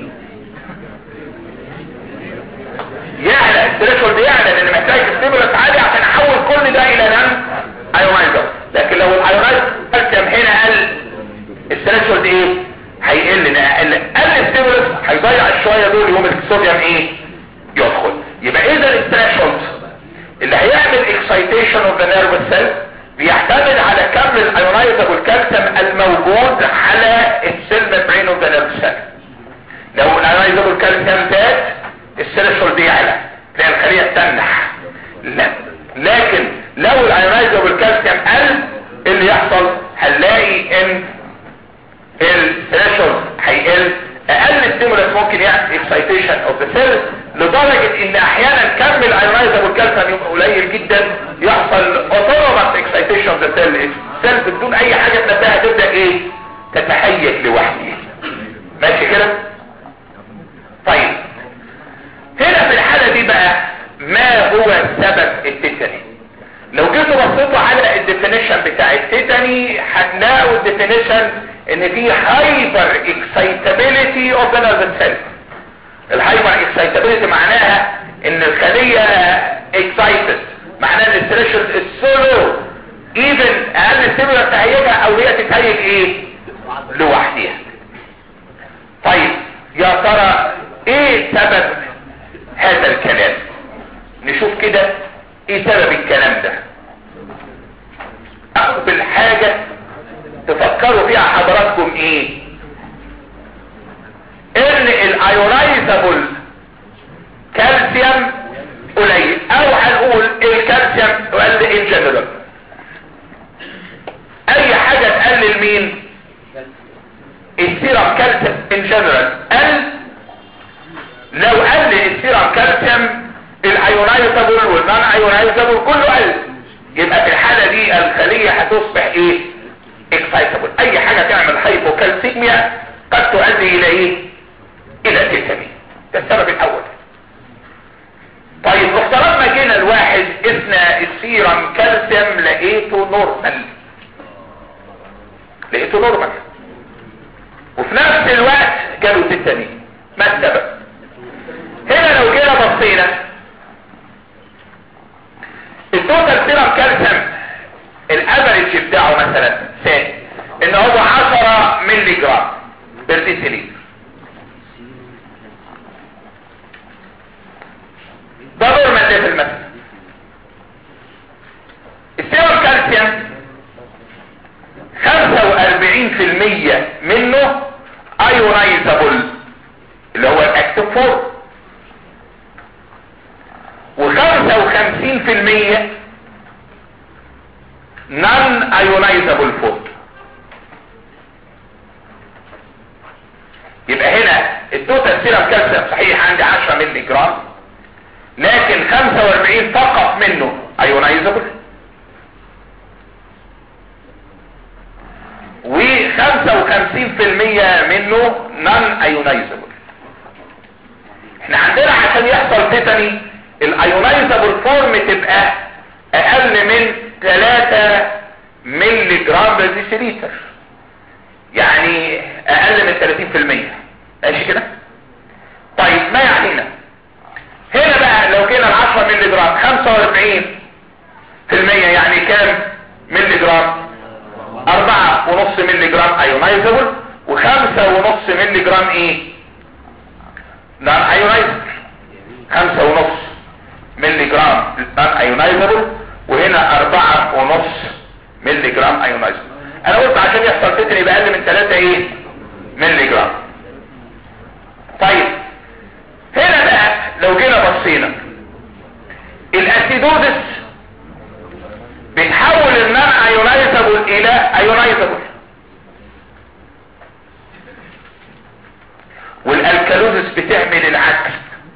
يعلى الثريشولد يعلى لان محتاج ستيمولس عالي عشان احول كل ده الى نان ايونايزر لكن لو الايونايزر كالسيوم هنا قل الثريشولد ايه هيقل قل قل الستيمولس هيضيع الشويه دول يقوم الصوديوم ايه يدخل يبقى اذا الثريشولد اللي هيعمل اكسايتيشن اوف ذا نيرف سيل بيعتمد على كم الايونايزابل كالسيوم الموجود على السيل ميمبرين اوف ذا نيرف سيل لو الايونايزابل كالسيوم زاد الثريشولد يعلى تلاقي الخليه تنح لا لكن لو الايونايزابل كالسيوم قل اللي يحصل هنلاقي ان الثريشولد هيقل اقل ستيمولس ممكن يعمل اكسايتيشن اوف ذا سيل لدرجة ان احيانا كم الايونايزابل كالسيوم يبقى قليل جدا يحصل اوتونومس اكسايتيشن اوف ذا سيل السيل بدون اي حاجة تنبهها تبدا ايه تتهيئ لوحدها ماشي كده طيب هنا في الحالة دي بقى ما هو سبب التيتاني لو جيتوا بصيتوا على الديفينيشن بتاع التيتاني هتلاقوا الديفينيشن ان في هايبر اكسايتابيليتي اوف ذا نيرف سيل الهايبر اكسايتابيليتي معناها ان الخلية اكسايتد معناها ان الثريشولد السولو ايفن اقل ستيمولس تهيجها او هي تتهيج ايه لوحدها طيب يا ترى ايه سبب هذا الكلام نشوف كده ايه سبب الكلام ده اول حاجة تفكروا فيها حضراتكم ايه ان الايونايزابل كالسيوم قليل او هنقول الكالسيوم قل ان جنرال اي حاجة تقلل مين السيرم كالسيوم ان جنرال قل لو قل السيرم كالسيوم الايونايزابل والنون ايونايزابل كله قل يبقى في الحالة دي الخلية هتصبح ايه اكسايتابل اي حاجة تعمل هايبوكالسيميا قد تؤدي الى ايه الى تيتاني ده السبب الاول طيب افترضنا جينا الواحد قسنا السيرم كالسيوم لقيته نورمال لقيته نورمال وفي نفس الوقت جاله تيتاني ما السبب هنا لو جينا بصينا التوتال سيرم كالسيوم الافريج بتاعه مثلا ثاني ان هو 10 مللي جرام برديسيلين ده نورمال ليفل مثلا السيرم كالسيوم 45% منه ايونايزابل اللي هو الاكتف فورم و55% نون ايونايزابل فورم يبقى هنا التوتال سيرم كالسيوم صحيح عندي 10 مللي جرام لكن 45 فقط منه ايونايزابل و55% منه نون ايونايزابل احنا عندنا عشان يحصل تيتاني الايونايزابل فورم تبقى اقل من 3 مللي جرام بالديسيليتر يعني اقل من 30% ماشي كده طيب ما يعنينا هنا بقى لو جينا ال 10 مللي جرام 45% يعني كام مللي جرام 4.5 مللي جرام ايونايزابل و5.5 مللي جرام ايه نون ايونايزابل 5.5 مللي جرام ايونايزابل وهنا 4.5 مللي جرام ايونايزابل انا قلت عشان يحصل تتري بأقل من 3 ايه ملي جرام طيب هنا بقى لو جينا بصينا الاسيدوزس بتحول النون ايونايزابل الى ايونايزابل والالكالوزس بتعمل العكس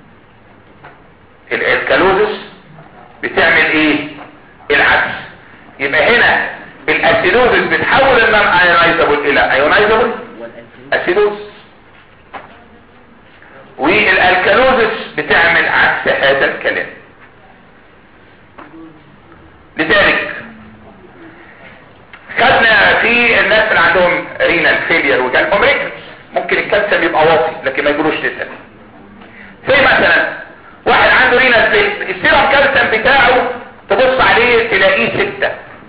الالكالوزس بتعمل ايه العكس يبقى هنا الاسيدوزس بتحول النون ايونايزابل الى ايونايزابل اسيدوز والالكالوزس بتعمل عكس هذا الكلام لذلك خدنا في الناس اللي عندهم رينال فيلير وكان اومريكس ممكن الكالسيوم يبقى واطي لكن ما يجروش تسل زي مثلا واحد عنده رينال فيلير السيرم كالسيوم بتاعه تبص عليه تلاقيه ستة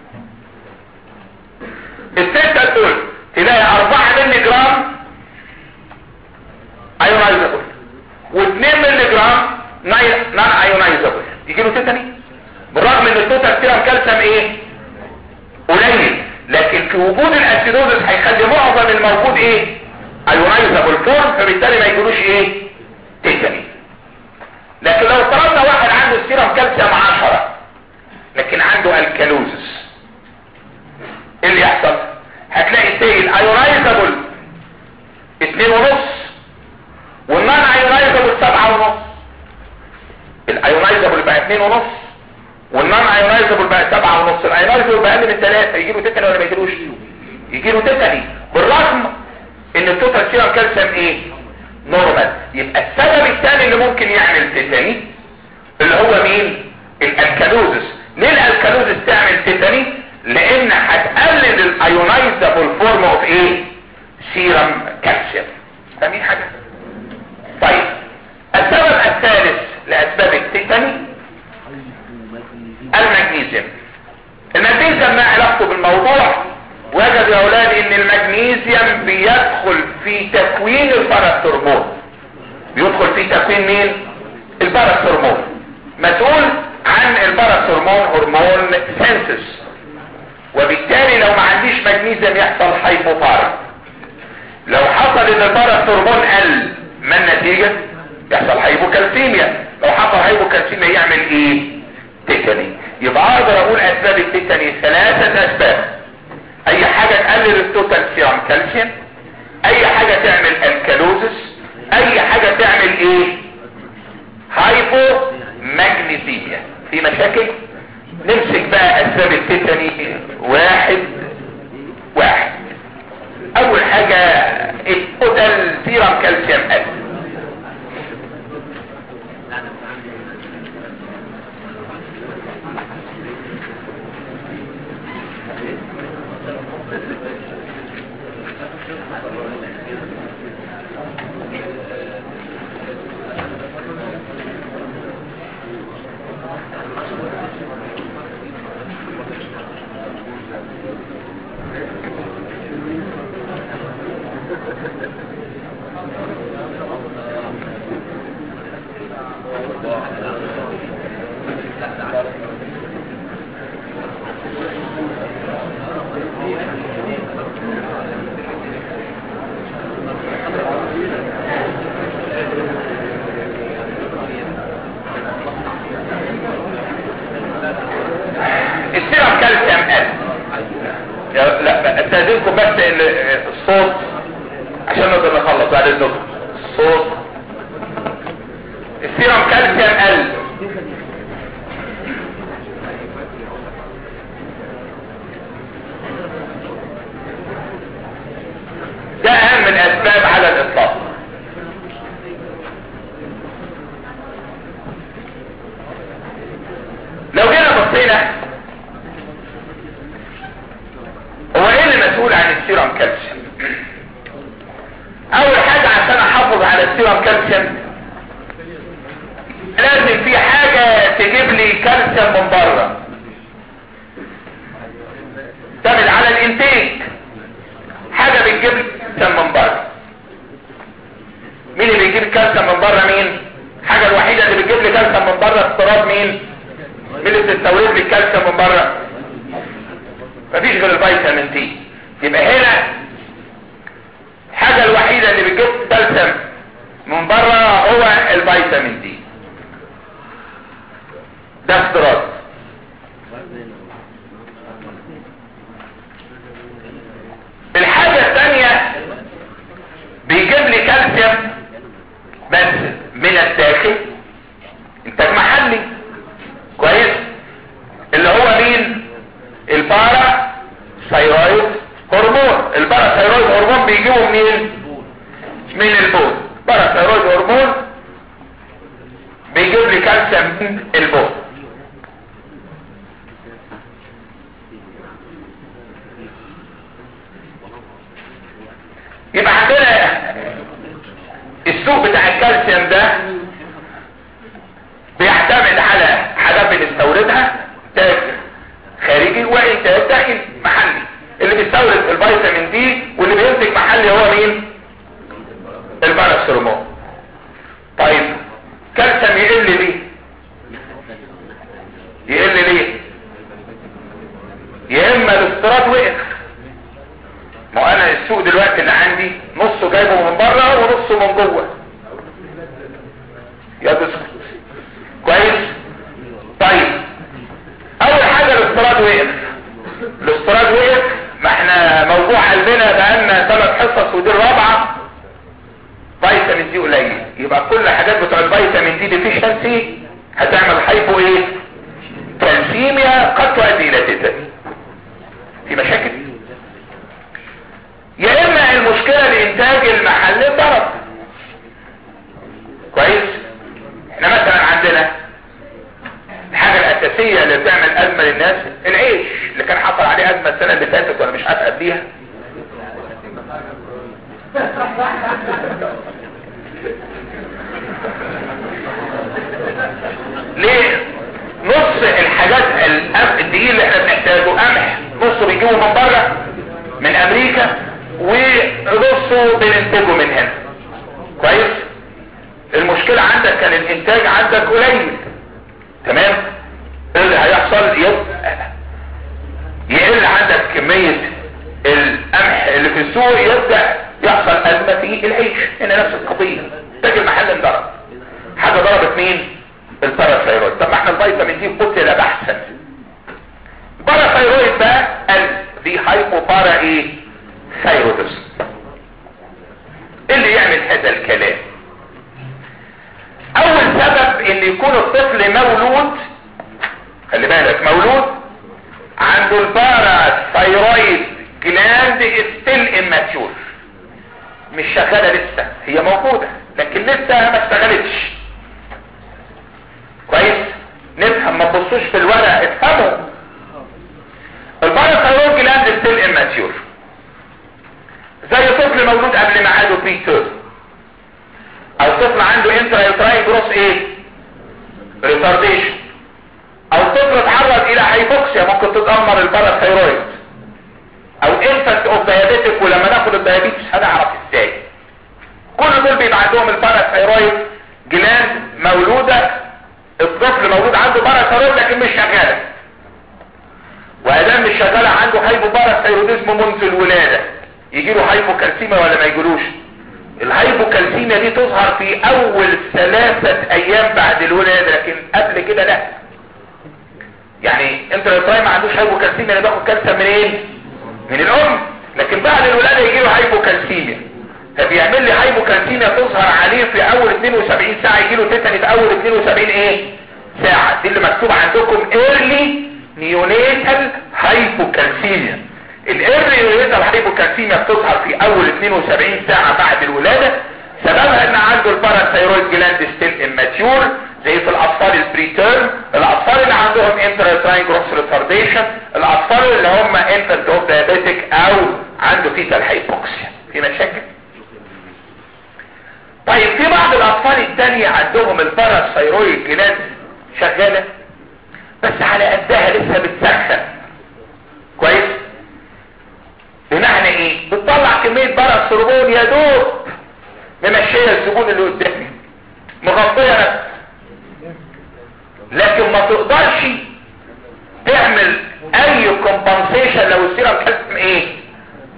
الستة دول تلاقي أربعة ملي جرام ايونايزابل و2 ملي جرام نون ايونايزابل يجي له تيتاني بالرغم ان التوتال سيرم كالسيوم ايه قليل لكن في وجود الاسيدوزس هيخلي معظم الموجود ايه ايونايزابل فورم فبالتالي ما يجيلوش ايه تيتاني لكن لو افترضنا واحد عنده السيرم كالسيوم 10 لكن عنده الكالوزس ايه اللي يحصل هتلاقي سيل ايونايزابل اتنين ونص والنون ايونايزابل سبعة ونص الايونايزابل بقى اتنين ونص والنون ايونايزابل بقى سبعة ونص الايونايزابل بقى اقل من ثلاثة يجيله تيتاني ولا ما يجيلوش يجيله تيتاني بالرغم ان التوتال سيرم كالسيوم ايه نورمال يبقى السبب الثاني اللي ممكن يعمل تيتاني اللي هو مين الالكالوزس ليه الالكالوزس تعمل تيتاني لان هتقلل الايونايزابل فورم اوف ايه سيرم كالسيوم فاهمين حاجه طيب السبب الثالث لاسباب التيتاني المغنيسيوم المغنيسيوم ما علاقته بالموضوع وجد يا اولادي ان المغنيسيوم بيدخل في تكوين الباراثرمون بيدخل في تكوين مين الباراثرمون مسؤول عن الباراثرمون هرمون سينسس وبالتالي لو ما عنديش مغنيسيوم يحصل هايبوبارا لو حصل ان الباراثرمون قل ما النتيجة يحصل هايبوكالسيميا لو حصل هايبوكالسيميا يعمل ايه تيتاني يبقى اقدر اقول اسباب التيتاني ثلاثة اسباب اي حاجة تقلل التوتال سيرم كالسيوم اي حاجة تعمل الكالوزس اي حاجة تعمل ايه هايبو ماجنيسيميا في مشاكل نمسك بقى اسباب التيتاني واحد واحد اول حاجة التوتال سيرم كالسيوم قل السيرم كالسيوم قل يا- لا استاذنكم بس ال- الصوت عشان نقدر نخلص بعد اذنكم الصوت السيرم كالسيوم قل ده اهم الاسباب على الاطلاق لو جينا بصينا هو ايه اللي مسؤول عن السيرم كالسيوم اول حاجة عشان احافظ على السيرم كالسيوم لازم في حاجة تجيب لي كالسيوم من بره تعمل على الانتاج حاجة بتجيب لي كالسيوم من بره مين اللي بيجيب الكالسيوم من بره مين حاجة الوحيدة اللي بتجيب لي كالسيوم من بره اضطراب مين مين اللي بتستورد لي الكالسيوم من بره مفيش غير الفيتامين دي يبقى هنا الحاجة الوحيدة اللي بتجيب كالسيوم من بره هو الفيتامين دي ده افتراض الحاجة الثانية بيجيب لي كالسيوم بس من الداخل انتاج محلي كويس اللي هو مين البارا ثايرويد هرمون البارا ثايرويد هرمون بيجيبه منين من البول بارا ثايرويد هرمون بيجيب لي كالسيوم من البول يبقى عندنا السوق بتاع الكالسيوم ده بيعتمد على حاجات بنستوردها انتاج خارجي وانتاج داخلي محلي اللي بيستورد الفيتامين دي واللي بينتج محلي هو مين الباراسيرومون طيب كالسيوم يقل ليه يقل ليه يا اما الاستيراد وقف ما هو انا السوق دلوقتي اللي عندي نصه جايبه من بره ونصه من جوه يا تسكت كويس طيب اول حاجه الاستيراد وقف الاستيراد وقف ما احنا موضوع قلبنا بقالنا ثلاث حصص ودي الرابعه فيتامين دي قليل يبقى كل الحاجات بتوع الفيتامين دي ديفيشنسي هتعمل هايبو ايه كالسيميا قد تؤدي الى تيتاني في مشاكل يا اما المشكلة الانتاج المحلي ضرب كويس احنا مثلا عندنا الحاجة الاساسية اللي بتعمل ازمة للناس العيش اللي كان حصل عليه ازمة السنة اللي فاتت وانا مش عارف قبليها ليه نص الحاجات الأم- الدقيق اللي احنا بنحتاجه قمح نصه بيجيبه من بره من امريكا ونصه بننتجه من هنا كويس المشكلة عندك كان الانتاج عندك قليل تمام ايه اللي هيحصل يبقى يقل عندك كمية القمح اللي في السوق يبدأ يحصل أزمة في العيش هنا نفس القضية انتاج المحل انضرب حاجة ضربت مين الباراثايرويد طب ما احنا الفيتامين دي قتل بحثا الباراثايرويد بقى ال دي هايبوبارا ايه ثايرويدس اللي يعمل هذا الكلام اول سبب ان يكون الطفل مولود خلي بالك مولود عنده البارا ثايرويد جلاند ستيل اماتيور مش شغاله لسه هي موجوده لكن لسه ما اشتغلتش كويس نفهم ما تبصوش في الورق افهموا الباراثايرويد جلاند ستيل اماتيور زي طفل مولود قبل ميعاده بيتر او طفل عنده انترا يوتراين جروس ايه ريتارديشن او طفل اتعرض الى هايبوكسيا ممكن تتدمر الباراثايرويد او انفنت اوف دايابيتك ولما ناخد الدايابيتس هنعرف ازاي كل دول بيبقى عندهم الباراثايرويد جلاند مولوده الطفل مولود عنده باراثايرويد لكن مش شغاله وادام مش شغاله عنده هايبوباراثايروديزم منذ الولاده يجي له هايبوكالسيميا ولا ما يجيلوش الهايبوكالسيميا دي تظهر في اول ثلاثة ايام بعد الولادة لكن قبل كده لا يعني انت لو ما عندوش هايبوكالسيميا انا باخد كالسيوم منين من الام لكن بعد الولادة يجي له هايبوكالسيميا فبيعمل لي هايبوكالسيميا تظهر عليه في اول 72 ساعة يجي له تيتاني في اول 72 ايه ساعة دي اللي مكتوب عندكم early neonatal hypocalcemia الايرلي نيونيتال هايبوكالسيميا بتظهر في اول 72 ساعة بعد الولادة سببها ان عنده الباراثايرويد جلاند ستيل اماتيور زي في الاطفال البريتيرم الاطفال اللي عندهم انتراتراين جروس ريتارديشن الاطفال اللي هم انفنت اوف دايابيتك او عنده فيتال هايبوكسيا في مشاكل طيب في بعض الاطفال التانية عندهم الباراثايرويد جلاند شغالة بس على قدها لسه بتسخن كويس بمعنى ايه بتطلع كمية برا السربون يا دوب ممشية الزبون اللي قدامي مغطية نفسها لكن ما تقدرش تعمل اي كومبنسيشن لو السيرم كالسيوم ايه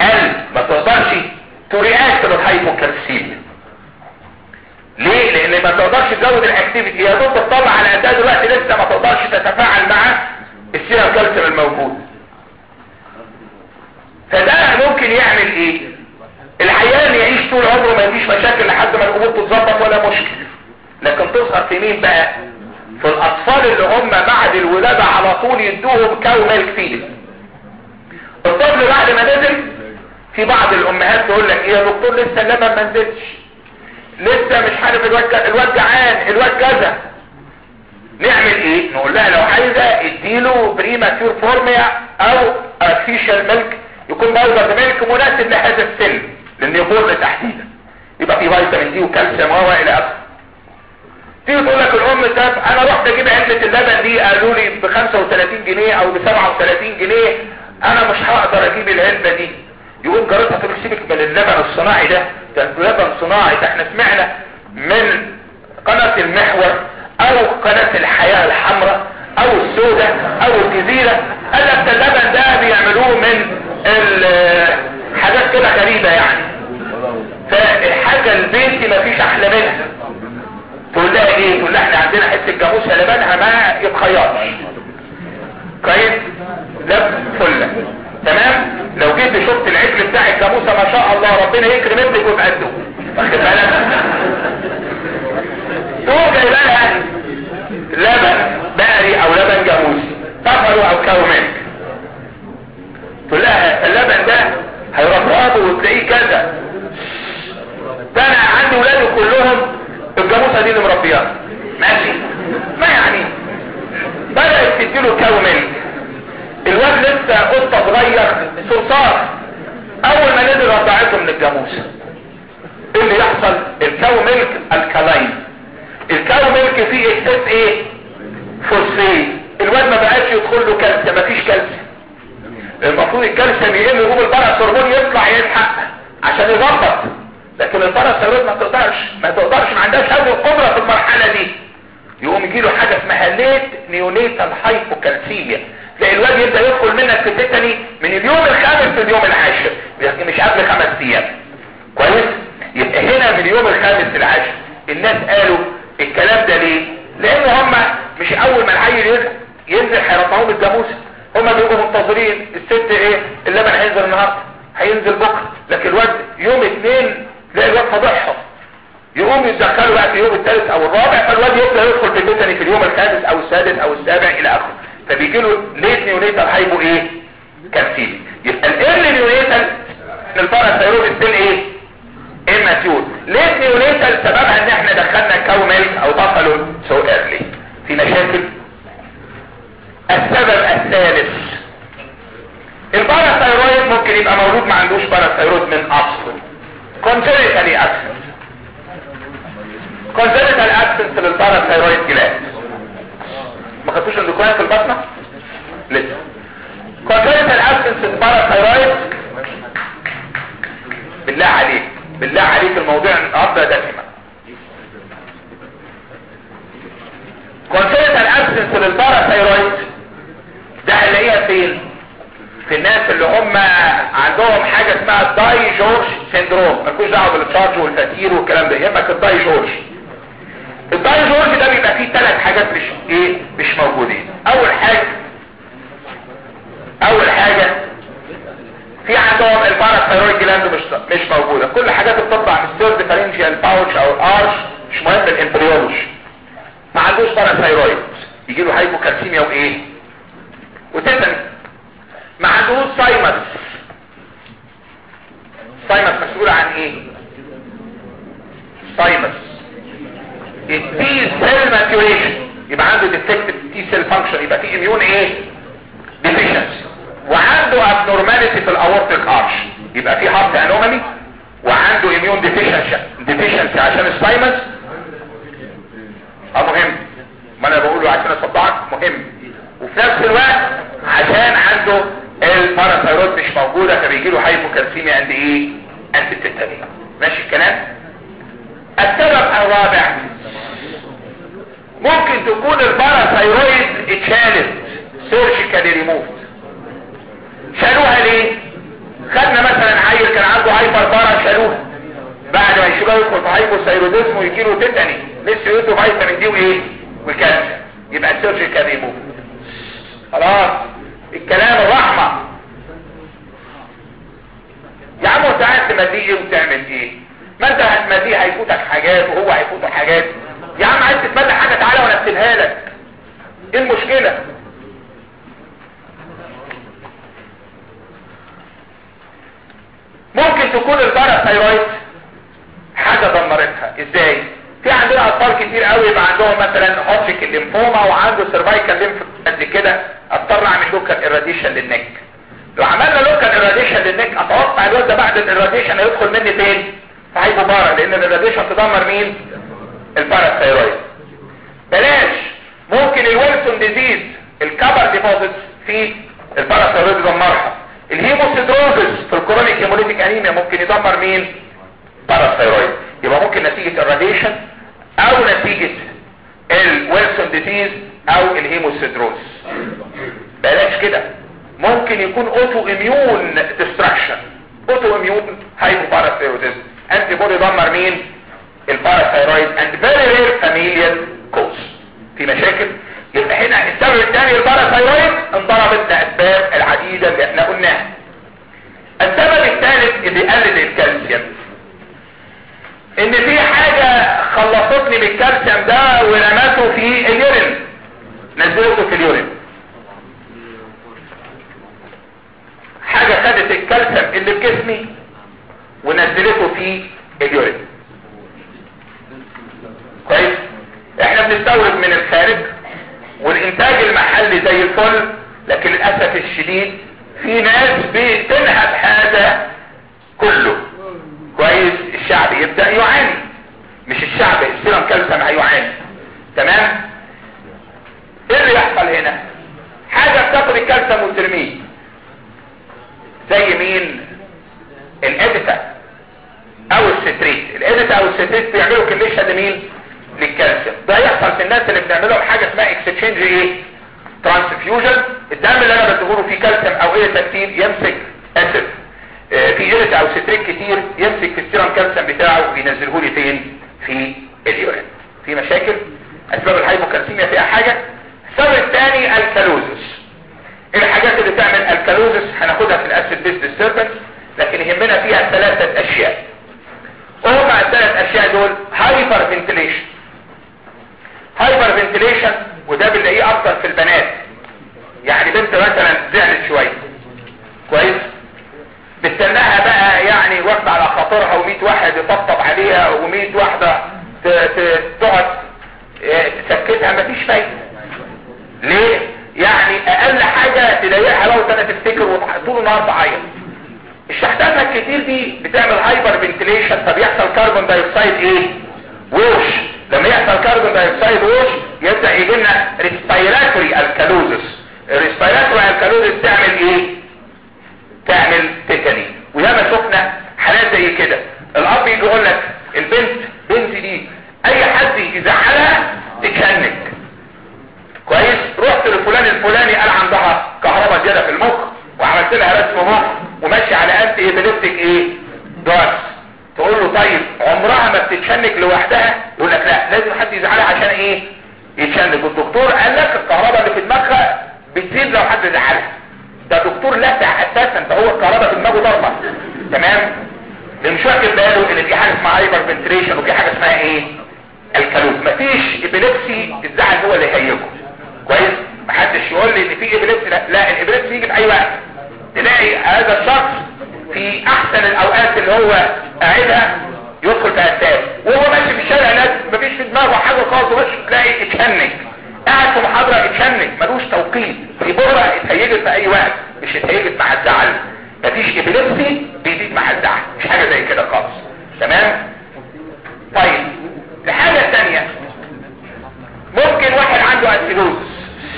تو رياكت للهايبوكالسيميا ليه لان ما تقدرش تزود الاكتيفيتي يا دوب تطلع على قدها دلوقتي لسه ما تقدرش تتفاعل مع السيرم كالسيوم الموجود فده ممكن يعمل ايه العيان يعيش طول عمره ما يجيش مشاكل لحد ما الامور تتظبط ولا مشكله لكن تظهر في مين بقى في الاطفال اللي هم بعد الولاده على طول يدوهم كاو ميلك فيد الطفل بعد ما نزل في بعض الامهات تقول لك ايه يا دكتور لسه اللبن ما نزلش لسه مش عارف الواد الواد جعان الواد كذا نعمل ايه نقول لها لو عايزه اديله بريماتيور فورميا او ارتفيشال ميلك يكون باودر ميلك مناسب لهذا السن للنيوبورن تحديدا يبقى في فيتامين دي وكالسيوم و الى اخره تيجي تقول لك الام طب انا رحت اجيب علبه اللبن دي قالوا لي ب 35 جنيه او ب 37 جنيه انا مش هقدر اجيب العلبه دي يقوم جارتها تقول سيبك من اللبن الصناعي ده ده لبن صناعي ده احنا سمعنا من قناه المحور او قناه الحياه الحمراء او السوداء او الجزيره قال لك ده اللبن ده بيعملوه من حاجات كده غريبه يعني فالحاجه البيتي مفيش احلى منها تقول لها ايه تقول لها احنا عندنا حته جاموسه لبنها ما يتخيطش كويس ده فله تمام لو جيت شفت العجل بتاع الجاموسه ما شاء الله ربنا يكرم ابنك وتقده واخد بالك تقوم جايبه لها لبن بقري او لبن جاموسي طفلوا او كومنت تقول لها اللبن ده هيرطبه وتلاقيه كذا ده انا عندي ولادي كلهم الجاموسه دي اللي مربياها ماشي ما يعني بدات تديله كومنت الواد لسه قطه صغير صرصار اول ما نزل رضعته من الجاموسه ايه اللي يحصل الكاو ميلك الكلاين الكاو ميلك فيه اكسس ايه فوسفيت الواد ما بقاش يدخل له كالسيوم مفيش كالسيوم المفروض الكالسيوم يقل يقوم البرس هرمون يطلع يلحق عشان يظبط لكن البرس هرمون ما تقدرش ما تقدرش ما عندهاش هذه القدره في المرحله دي يقوم يجي له حاجه اسمها ليت نيونيتال هايبوكالسيميا تلاقي الواد يبدا يدخل منك في تيتاني من اليوم الخامس لليوم العاشر مش قبل خمس ايام كويس يبقى هنا من اليوم الخامس للعاشر الناس قالوا الكلام ده ليه لان هم مش اول ما العيل ينزل ينزل هيرفعوه بالجاموسه هم بيبقوا منتظرين الست ايه اللبن هينزل النهارده هينزل بكره لكن الواد يوم اثنين تلاقي الواد فضحهم يقوم يتدخلوا بقى في اليوم الثالث او الرابع فالواد يبدا يدخل في البيتني في اليوم الخامس او السادس او السابع الى اخره فبيجي له ليت نيونيتال هيبقوا ايه كالسيل يبقى الايرلي نيونيتال الباراثايرويد ستيل ايه اماتيور ليت نيونيتال سببها ان احنا دخلنا كاو ميلك او بافالو سو ايرلي في مشاكل السبب الثالث الباراثايرويد ممكن يبقى مولود ما عندوش باراثايرويد من اصل كونجنتالي ابسنت كونجنتال ابسنت للباراثايرويد جلاند ما خدتوش اندوكراين في البطنه لسه كونجنتال ابسنت للباراثايرويد بالله عليك بالله عليك الموضوع النهارده دسمه كونجنتال ابسنت للباراثايرويد ده هنلاقيها فين في الناس اللي هم عندهم حاجه اسمها الداي جورج سيندروم مالكوش دعوه بالتشارج والفتير والكلام ده يهمك الداي جورج الداي جورج ده بيبقى فيه ثلاث حاجات مش ايه مش موجودين اول حاجه اول حاجه في عندهم الباراثايرويد جلاند مش مش موجوده كل حاجات بتطلع من السيرد فارنجيال باوتش او الارش مش مهم الامبريولوجي ما عندوش باراثايرويد يجي له هايبوكالسيميا وايه وتتني ما عندهوش سايمس سايمس مسؤول عن ايه سايمس التي سيل ماتيوريشن يبقى عنده ديفكتيف تي سيل فانكشن يبقى في اميون ايه ديفيشنسي وعنده ابنورماليتي في الاورتيك ارش يبقى في هارت انومالي وعنده اميون ديفيشنسي ديفيشنسي عشان السايمس اه مهم ما انا بقوله عشان اصدعك مهم وفي نفس الوقت عشان عنده الباراثايرويد مش موجوده فبيجي له هايبوكالسيميا عند ايه عند التتابين ماشي الكلام السبب الرابع ممكن تكون الباراثايرويد اتشالت سيرجيكالي ريموف شالوها ليه خدنا مثلا عيل كان عنده هايبر بارا شالوها بعد ما يشيلوها يدخل في هايبوثايروديزم ويجي له تيتاني لسه يدوا فيتامين دي وايه وكالسيوم يبقى السيرجيكال ريموف خلاص الكلام الرحمه يا عم انت قاعد تمديه ايه وتعمل ايه ما انت هتمديه هيفوتك حاجات وهو هيفوته حاجات يا عم عايز تتملى حاجه تعالى وانا اكتبها لك ايه المشكله ممكن تكون الباراثايرويد حاجه دمرتها ازاي في عندنا اطفال كتير قوي يبقى عندهم مثلا هوتشيك الليمفوما وعنده سيرفايكال ليمف قد كده اضطر اعمل لوكال اراديشن للنك لو عملنا لوكال اراديشن للنك اتوقع الواد ده بعد الاراديشن هيدخل مني فين في هايبوبارا لان الاراديشن تدمر مين الباراثايرويد بلاش ممكن الويلسون ديزيز الكبر ديبوزيت في الباراثايرويد يدمرها الهيموسيدروزس في الكرونيك هيموليتيك انيميا ممكن يدمر مين باراثايرويد يبقى ممكن نتيجة الراديشن او نتيجة الويلسون ديزيز او الهيموسيدروز بلاش كده ممكن يكون اوتو اميون ديستراكشن اوتو اميون هايبوباراثايروديزم انتي بودي يدمر مين الباراثايرويد اند فيري رير فاميليال كوز في مشاكل يبقى هنا السبب الثاني الباراثايرويد انضربت لاسباب العديده اللي احنا قلناها السبب الثالث اللي يقلل الكالسيوم ان في حاجة خلصتني بالكالسيوم ده ورمته في اليورين نزلته في اليورين حاجة خدت الكالسيوم اللي في جسمي ونزلته في اليورين كويس احنا بنستورد من الخارج والانتاج المحلي زي الفل لكن للاسف الشديد في ناس بتنهب هذا كله كويس الشعب يبدأ يعاني مش الشعب السيرم كالسيوم هيعاني تمام ايه اللي يحصل هنا حاجة بتاخد الكالسيوم وترميه زي مين الاديتا او الستريت الاديتا او الستريت بيعملوا كليشة لمين للكالسيوم ده يحصل في الناس اللي بنعملهم حاجة اسمها اكستشينج ايه ترانسفيوجن الدم اللي انا بديهوله فيه كالسيوم او ايه كتير يمسك اسيد في ايرت او ستريك كتير يمسك في السيرم كالسيوم بتاعه وينزله لي فين في اليورين في مشاكل اسباب الهايبوكالسيميا فيها حاجة السبب الثاني الكالوزس الحاجات اللي تعمل الكالوزس هناخدها في الاسيد بيس ديستربنس لكن يهمنا فيها ثلاثة اشياء وهما الثلاث اشياء دول هايبر فنتليشن هايبر فنتليشن وده بنلاقيه اكتر في البنات يعني بنت مثلا زعلت شويه كويس بتستناها بقى يعني واخده على خاطرها و100 واحد يطبطب عليها و100 واحده تقعد تسكتها مفيش فايده ليه يعني اقل حاجه تضايقها لو انا تفتكر طول النهار تعيط الشحتات الكتير دي بتعمل هايبر فنتليشن فبيحصل كربون دايوكسيد ايه ووش لما يحصل كربون دايوكسيد ووش يبدا يجي لنا ريسبيراتوري الكالوزس الريسبيراتوري الكالوزس تعمل ايه تعمل تيتاني وياما شفنا حالات زي كده الاب يجي يقول لك البنت بنت دي اي حد يزعلها تتشنج كويس رحت لفلان الفلاني قال عندها كهرباء زياده في المخ وعملت لها رسم مخ وماشي على انت ايبيليبتيك ايه دارس تقول له طيب عمرها ما بتتشنج لوحدها يقول لك لا لازم حد يزعلها عشان ايه يتشنج والدكتور قال لك الكهرباء اللي في دماغها بتزيد لو حد زعلها ده دكتور لاسع اساسا ده هو الكهرباء في دماغه ضربه تمام اللي مش واخد باله ان في حاجه اسمها هايبر فنتريشن وفي حاجه اسمها ايه الكالوز مفيش ابيليبسي الزعل هو اللي هيجه كويس محدش يقول لي ان في ابيليبسي لا, لا الابيليبسي يجي في اي وقت تلاقي هذا الشخص في احسن الاوقات اللي هو قاعدها يدخل في اساس وهو ماشي في الشارع ناس مفيش في دماغه حاجه خالص وماشي تلاقي اتشنج قاعد في محاضرة اتشنج ملوش توقيت في بكرة اتهيجت في اي وقت مش اتهيجت مع الزعل مفيش ابيليبسي بيزيد مع الزعل مش حاجة زي كده خالص تمام طيب الحاجة الثانية ممكن واحد عنده اسيلوزس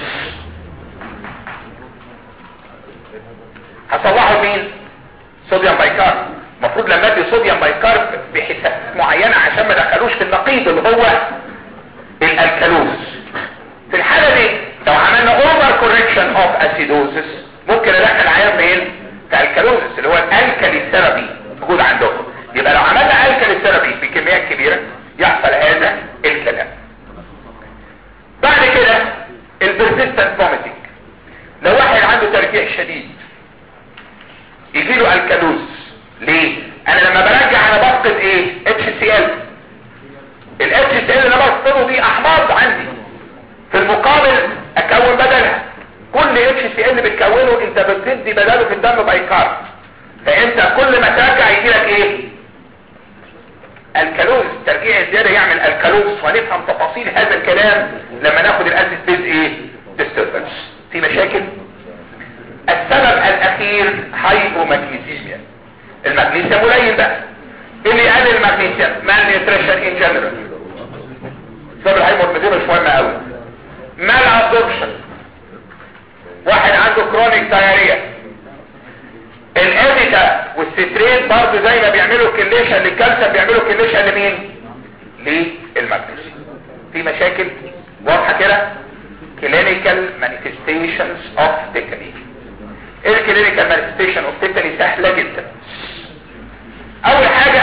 هصلحه مين صوديوم بايكارب المفروض لما ادي صوديوم بايكارب بحسابات معينة عشان ما دخلوش في النقيض اللي هو الالكالوز في الحالة دي لو عملنا اوفر كوركشن اوف اسيدوزس ممكن ادخل عيان مين في الكالوزس اللي هو الالكالي ثيرابي موجود عندي البرسيستنت فوميتنج لو واحد عنده ترجيع شديد يجي له الكالوز ليه انا لما برجع انا بفقد ايه اتش سي ال الاتش سي ال اللي انا بفقده دي احماض عندي في المقابل اكون بدلها كل اتش سي ال بتكونه انت بتدي بداله في الدم بايكارب فانت كل ما ترجع يجي لك ايه الكالوز ترجيع الزيادة يعمل الكالوز وهنفهم تفاصيل هذا الكلام لما ناخد الاسيد بيز ايه disturbance في مشاكل السبب الاخير هايبومagnesemia المغنيسيوم قليل بقى ايه اللي يقلل المغنيسيوم مال نيوتريشن ان جنرال سبب الهايبومagnesemia مش مهم قوي مال ابزوربشن واحد عنده كرونيك دايريا الاديتا والستريت برضه زي ما بيعملوا كليشن للكالسيوم بيعملوا كليشن لمين للمغنيسيوم في مشاكل واضحه كده كلينيكال مانيفستيشنز اوف تيتاني ايه الكلينيكال مانيفستيشن اوف تيتاني سهله جدا اول حاجه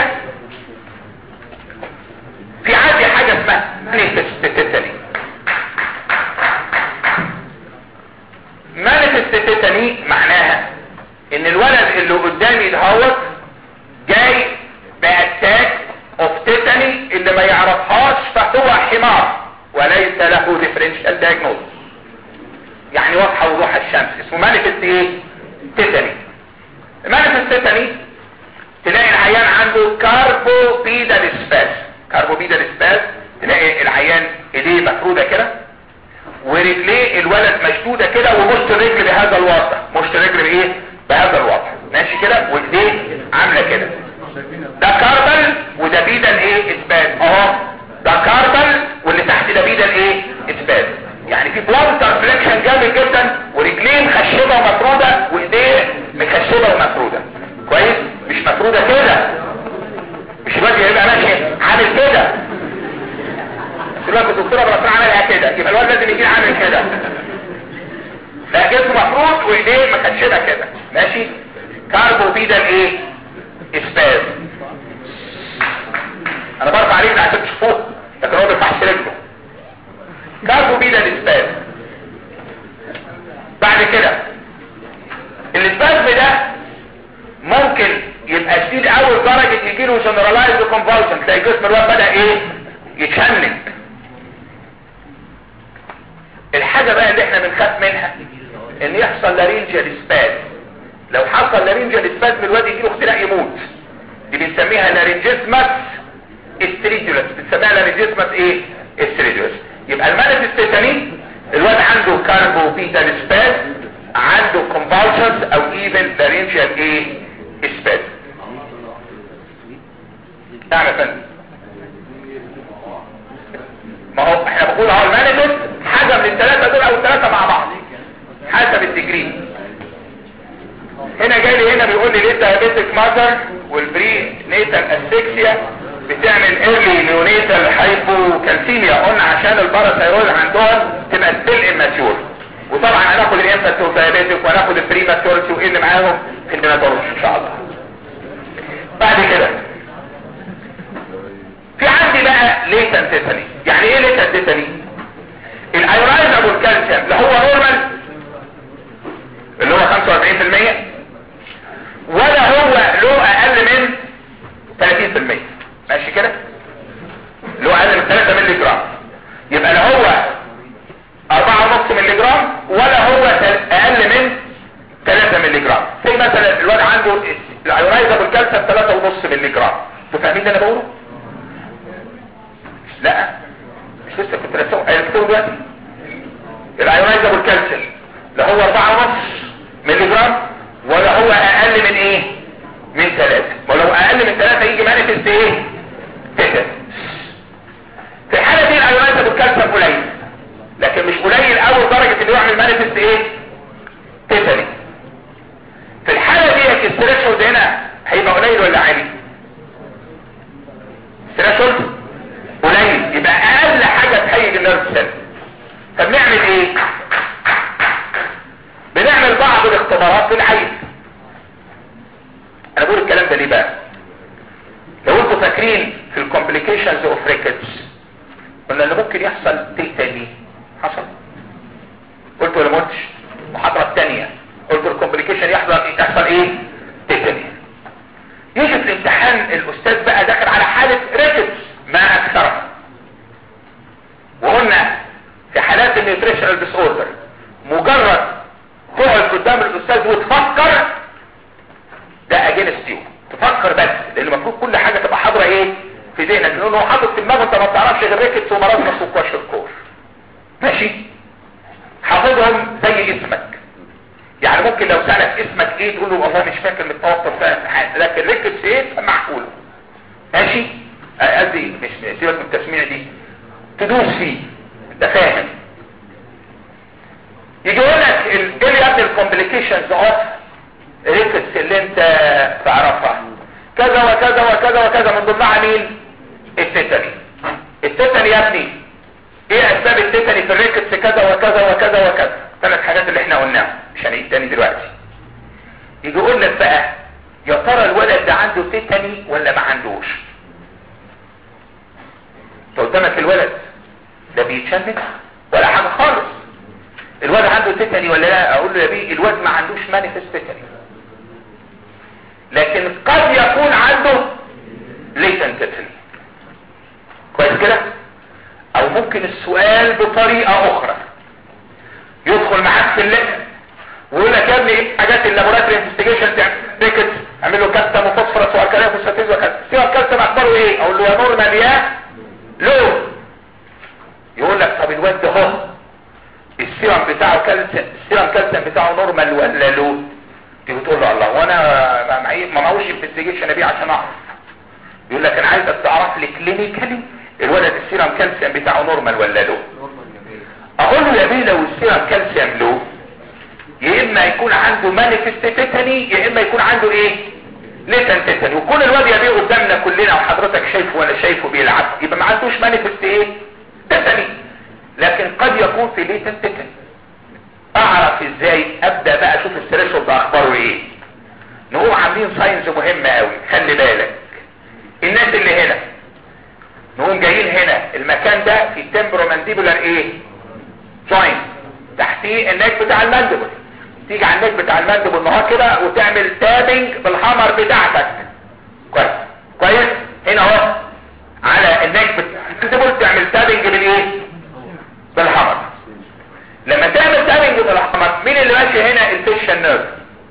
في عندي حاجه اسمها مانيفست تيتاني مانيفست تيتاني معناها ان الولد اللي قدامي دهوت جاي باتاك اوف تيتاني اللي ما يعرفهاش فهو حمار وليس له ديفرنشال دايجنوز يعني واضحه وضوح الشمس اسمه مانيفست ايه تيتاني مانيفست تيتاني تلاقي العيان عنده كاربو بيدال سباس كاربو بيدال سباس تلاقي العيان ايديه مفروده كده ورجليه الولد مشدوده كده ومشط الرجل بهذا الوضع مشط الرجل بايه بهذا الوضع ماشي كده وايديه عامله كده ده كاربل وده بيدال ايه اثبات اهو ده كاربل واللي تحت ده بيدال ايه اثبات يعني في بلانتر فليكشن جامد جدا ورجليه مخشبه ومفروده وايديه مخشبه ومفروده كويس مش مفروده كده مش الواد يبقى ماشي عامل كده دلوقتي الدكتوره برسول عملها كده يبقى الواد لازم يجي عامل كده لا جسمه مفروض وايديه مخشبه كده ماشي كاربو بيدال ايه اسباز انا برفع عليه عشان تشوفوه لكن هو بيرفعش رجله كاربو بيدال اسباز بعد كده الاسباز ده ممكن يبقى شديد اول درجة يجيله جنرالايز كونفولشن تلاقي جسم الواد بدأ ايه يتشنج الحاجة بقى اللي احنا بنخاف منها ان يحصل لارينجيال سباز لو حصل لارينجيال سباز من الواد يجيله اختلاق يموت دي بنسميها لارينجيسمس استريديولس بنسميها لارينجيسمس ايه استريديولس يبقى المانيفستيشن الواد عنده كاربو بيتا سباز عنده كونفولشنز او ايفن لارينجيال ايه سباز نعم يا فندم ما هو احنا بنقول اهو المانيفست حاجه من الثلاثه دول او الثلاثه مع بعض حسب الديجري هنا جاي لي هنا بيقول لي ليه الدايابيتك ماذر والبري نيتال اسفكسيا بتعمل ايرلي نيونيتال هايبوكالسيميا قلنا عشان الباراثايرويد عندهم تبقى ستيل اماتيور وطبعا هناخد الانفانتو دايابيتك وهناخد البري ماتيورتي وايه اللي معاهم في الديناتولوجي ان شاء الله بعد كده في عندي بقى ليتن تيتاني يعني ايه ليتن تيتاني الايونايزابل كالسيوم اللي هو نورمال اللي هو 45% ولا هو له اقل من 30% ماشي كده له اقل من 3 مللي جرام يبقى لا هو 4.5 مللي جرام ولا هو اقل من 3 مللي جرام زي مثلا الواد عنده الايونايزابل كالسيوم 3.5 مللي جرام انتوا فاهمين اللي انا بقوله لا مش لسه كنت رسمه هيكتبوا دلوقتي الايونايزابل كالسيوم لا هو 4.5 مللي جرام ولا هو اقل من ايه من 3 ولو اقل من 3 يجي مانيفست ايه تيتس في الحاله دي الايونايزابل كالسيوم قليل لكن مش قليل اول درجه انه يعمل مانيفست ايه تيتاني في الحاله دي الثريشولد هنا هيبقى قليل ولا عالي الثريشولد قليل يبقى اقل حاجة تهيج النيرف سيل طب نعمل ايه بنعمل بعض الاختبارات في العين انا بقول الكلام ده ليه بقى لو انتوا فاكرين في الكومبليكيشنز اوف ريكتس قلنا اللي ممكن يحصل تيتاني حصل ولا ما قلتش المحاضره الثانيه قلت الكومبليكيشن يحصل يحصل ايه تيتاني يجي في الامتحان الاستاذ بقى داخل على حاله ريكتس ما اكثرها وقلنا في حالات النيوتريشنال ديس اوردر مجرد تقعد قدام الاستاذ وتفكر ده اجينست يو تفكر بس لان المفروض كل حاجه تبقى حاضره ايه في ذهنك لانه هو حاطط في دماغه انت ما بتعرفش غير ريكتس ومرض نص وكوش الكور ماشي حافظهم زي اسمك يعني ممكن لو سألك اسمك ايه تقول له والله مش فاكر من التوتر فاهم حاجه لكن ريكتس ايه سمعه له ماشي قصدي مش سيبك من التسميع دي تدوس فيه انت فاهم يجي يقول لك ال- ايه يا ابني الكومبليكيشنز اوف ريكتس اللي انت تعرفها كذا وكذا وكذا وكذا من ضمنها مين التيتاني التيتاني يا ابني ايه اسباب التيتاني في الريكتس كذا وكذا وكذا وكذا ثلاث حاجات اللي احنا قلناهم مش هنعيد تاني دلوقتي يجي يقول لك بقى يا ترى الولد ده عنده تيتاني ولا ما عندوش انت قدامك الولد ده بيتشنج ولا حاجه خالص الولد عنده تيتاني ولا لا اقول له يا بيه الولد ما عندوش مانيفست تيتاني لكن قد يكون عنده ليتنت تيتاني كويس كده او ممكن السؤال بطريقه اخرى يدخل معاك في اللعب ويقول لك يا ابني ايه حاجات اللابوراتوري انفستيجيشن تعمل اعمل له كالسيوم وفوسفورس والكاليوم وستاتيز وكذا سيبك الكالسيوم اخباره ايه اقول له يا نورمال يا لو يقول لك طب الواد ده اهو السيرم بتاعه كالسيوم السيرم كالسيوم بتاعه نورمال ولا لو تيجي تقول له الله وانا ما معي ما معوش انفستيجيشن بيه عشان اعرف يقول لك انا عايزك تعرف لي كلينيكالي الولد السيرم كالسيوم بتاعه نورمال ولا لو اقول له يا بيه لو السيرم كالسيوم لو يا اما يكون عنده مانيفست تيتاني يا اما يكون عنده ايه ليتن تيتاني وكل الواد يا بيه قدامنا كلنا وحضرتك شايفه وانا شايفه بيلعب يبقى ما عندوش مانيفست ايه تيتاني لكن قد يكون في ليتن تيتاني اعرف ازاي ابدا بقى اشوف الثريشولد ده اخباره ايه نقوم عاملين ساينز مهمه قوي خلي بالك الناس اللي هنا نقوم جايين هنا المكان ده في التمبرومانديبولار ايه جوينت تحتيه النيك بتاع الماندبل تيجي على النيك بتاع الماندبل نهار كده وتعمل تابنج بالهامر بتاعتك كويس كويس هنا اهو على النيك بتاع الماندبل تعمل تابنج بالايه بالهامر لما تعمل تابنج بالهامر مين اللي ماشي هنا الفيشن نيرف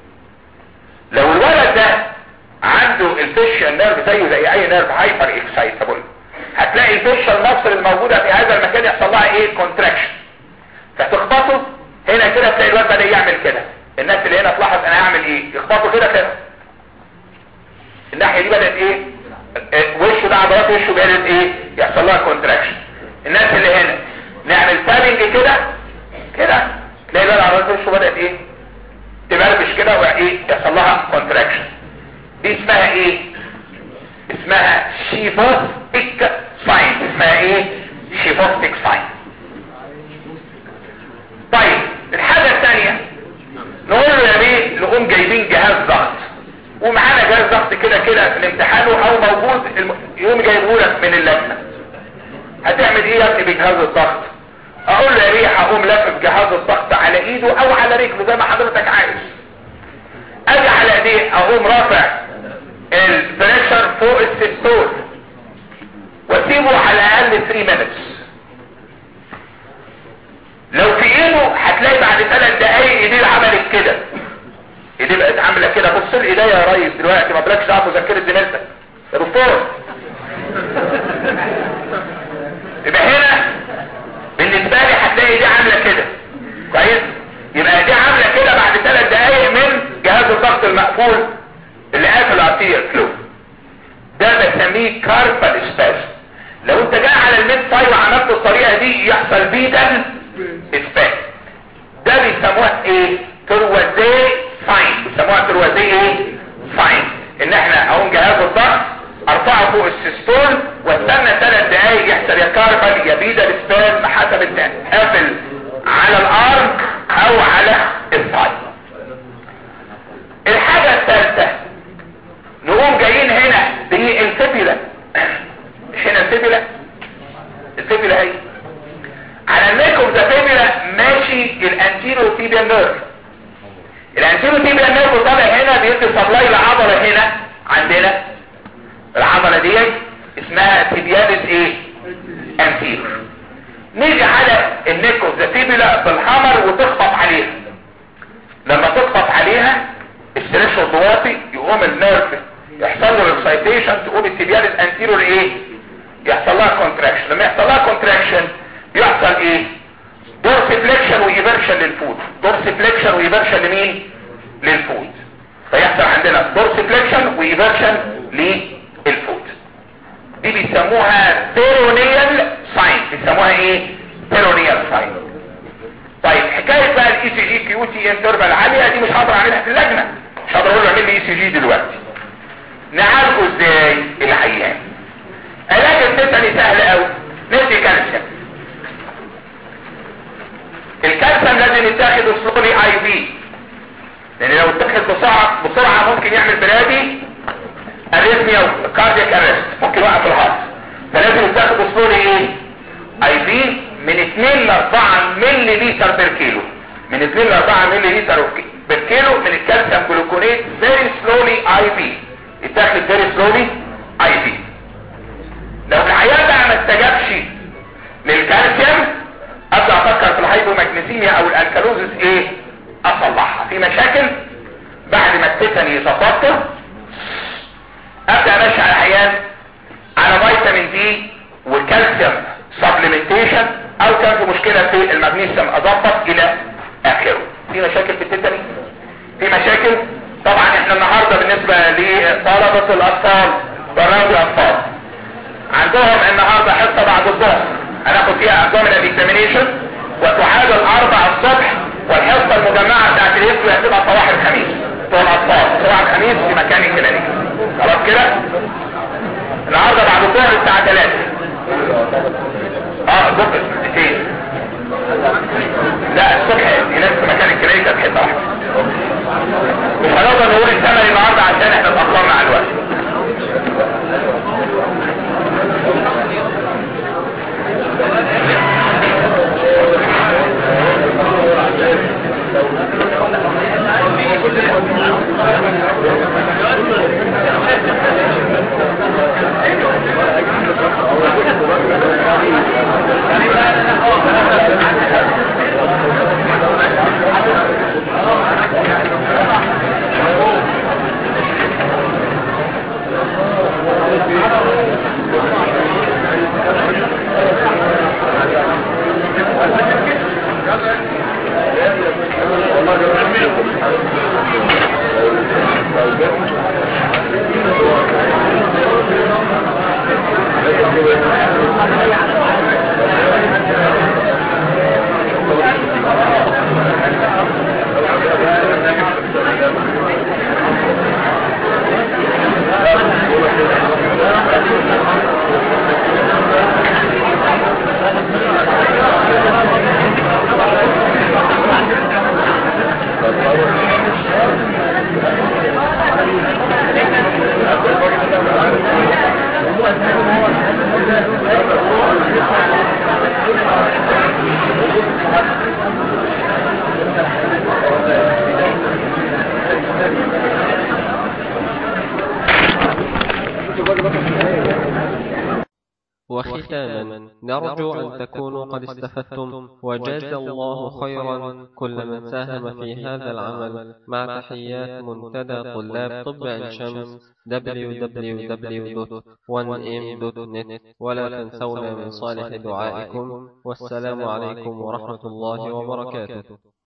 لو الولد ده عنده الفيشن نيرف زيه زي اي نيرف هايبر اكسايتابل هتلاقي الفيشن مصر الموجوده في هذا المكان يحصل لها ايه كونتراكشن فتخبطه هنا كده تلاقي الواد بدأ يعمل كده الناس اللي هنا تلاحظ انا هعمل ايه يخبطه كده كده الناحيه دي بدأت ايه اه، وشه ده عضلات وشه بدأت ايه يحصل لها كونتراكشن الناس اللي هنا نعمل تابنج كده كده تلاقي الواد عضلات وشه بدأت ايه تبربش كده وايه يحصل لها كونتراكشن دي اسمها ايه اسمها شيفوستيك ساين اسمها ايه شيفوستيك ساين طيب الحاجة الثانية نقول له يا بيه نقوم جايبين جهاز ضغط ومعانا جهاز ضغط كده كده في الامتحان او موجود الم... يقوم جايبه لك من اللجنة هتعمل ايه يا ابني بجهاز الضغط اقول له يا بيه هقوم لافف جهاز الضغط على ايده او على رجله زي ما حضرتك عايز اجي على ايديه اقوم رافع البريشر فوق السيستول واسيبه على الاقل 3 minutes لو في ايده هتلاقي بعد ثلاث دقايق ايديه عملت كده ايديه بقت عامله كده بص الايديا يا ريس دلوقتي ما بلاكش دعوه مذكره زميلتك يا دكتور يبقى هنا بالنسبه لي هتلاقي ايديه عامله كده كويس يبقى دي عامله كده بعد ثلاث دقايق من جهاز الضغط المقفول اللي قافل ارتير فلو ده بسميه كاربال سباس لو انت جاي على الميد ساي وعملت الطريقه دي يحصل بيدل اثبات ده بيسموها ايه تروازي ساين بيسموها تروازي ايه ساين ان احنا اقوم جهاز الضغط ارفعه فوق السيستول واستنى ثلاث دقايق يحصل يا كاربال يا بيدل سباس حسب انت قافل على الارم او على السايد الحاجة الثالثة نقوم جايين هنا بالفبلة مش هنا الفبلة الفبلة هي على النيك اوف ذا فبلة ماشي بيدي الانتيرو تيبيال نيرف الانتيرو تيبيال نيرف طالع هنا بيدي سبلاي لعضله هنا عندنا العضله دي اسمها تيبياليس ايه انتيرو نيجي على النيك اوف ذا تيبيلا بالحمر وتخبط عليها لما تخبط عليها الثريشولد واطي يقوم النيرف يحصل له اكسايتيشن تقوم التيبياليس انتيرور ايه يحصل لها كونتراكشن لما يحصل لها كونتراكشن يحصل ايه دورسيفليكشن وايفرشن للفود دورسيفليكشن وايفرشن لمين للفود فيحصل عندنا دورسيفليكشن وايفرشن للفود دي بيسموها بيرونيال ساين بيسموها ايه بيرونيال ساين طيب حكايه بقى الاي سي جي كيو تي انترفال عاليه دي مش هقدر اعملها في اللجنه مش هقدر اقول له اعمل لي اي سي جي دلوقتي نعالجه ازاي العيان علاج التتني سهل قوي ندي كالسيوم الكالسيوم لازم يتاخد سلولي اي بي لان لو اتاخد بسرعه بسرعه ممكن يعمل برادي اريثميا وكاردياك ارست ممكن يوقف الهارت فلازم يتاخد سلولي ايه اي بي من 2 ل 4 ملي لتر بير كيلو من 2 ل 4 ملي لتر بير كيلو من الكالسيوم جلوكونيت فيري سلولي اي بي يتاخد فيري سلولي اي بي لو العيان بقى ما استجابش للكالسيوم ابدا افكر في الهايبومagnesemia او الالكالوزس ايه اصلحها في مشاكل بعد ما التتني يتسطر ابدا امشي على العيان على فيتامين دي والكالسيوم سبلمنتيشن او كان في مشكله في المغنيسيوم اضبط الى اخره في مشاكل في التتني في مشاكل طبعا احنا النهارده بالنسبه لطلبه الاطفال برنامج الاطفال عندهم النهارده حصه بعد الظهر هناخد فيها ابدومينال اكزامينيشن وتعاد الاربع الصبح والحصه المجمعه بتاعت الاسم هتبقى صباح الخميس بتوع الاطفال صباح الخميس في مكان الكلينيك خلاص كده النهارده بعد الظهر الساعه 3 اه الظهر اثنين لا الصبح هناك في مكان الكلينيك حته واحده مش هنقدر نقول الثمن النهارده عشان احنا اتاخرنا على الوقت وختاما نرجو أن تكونوا قد استفدتم وجاز الله خيرا كل من ساهم في هذا العمل مع تحيات منتدى طلاب طب عين شمس www.1m.net ولا تنسونا من صالح دعائكم والسلام عليكم ورحمة الله وبركاته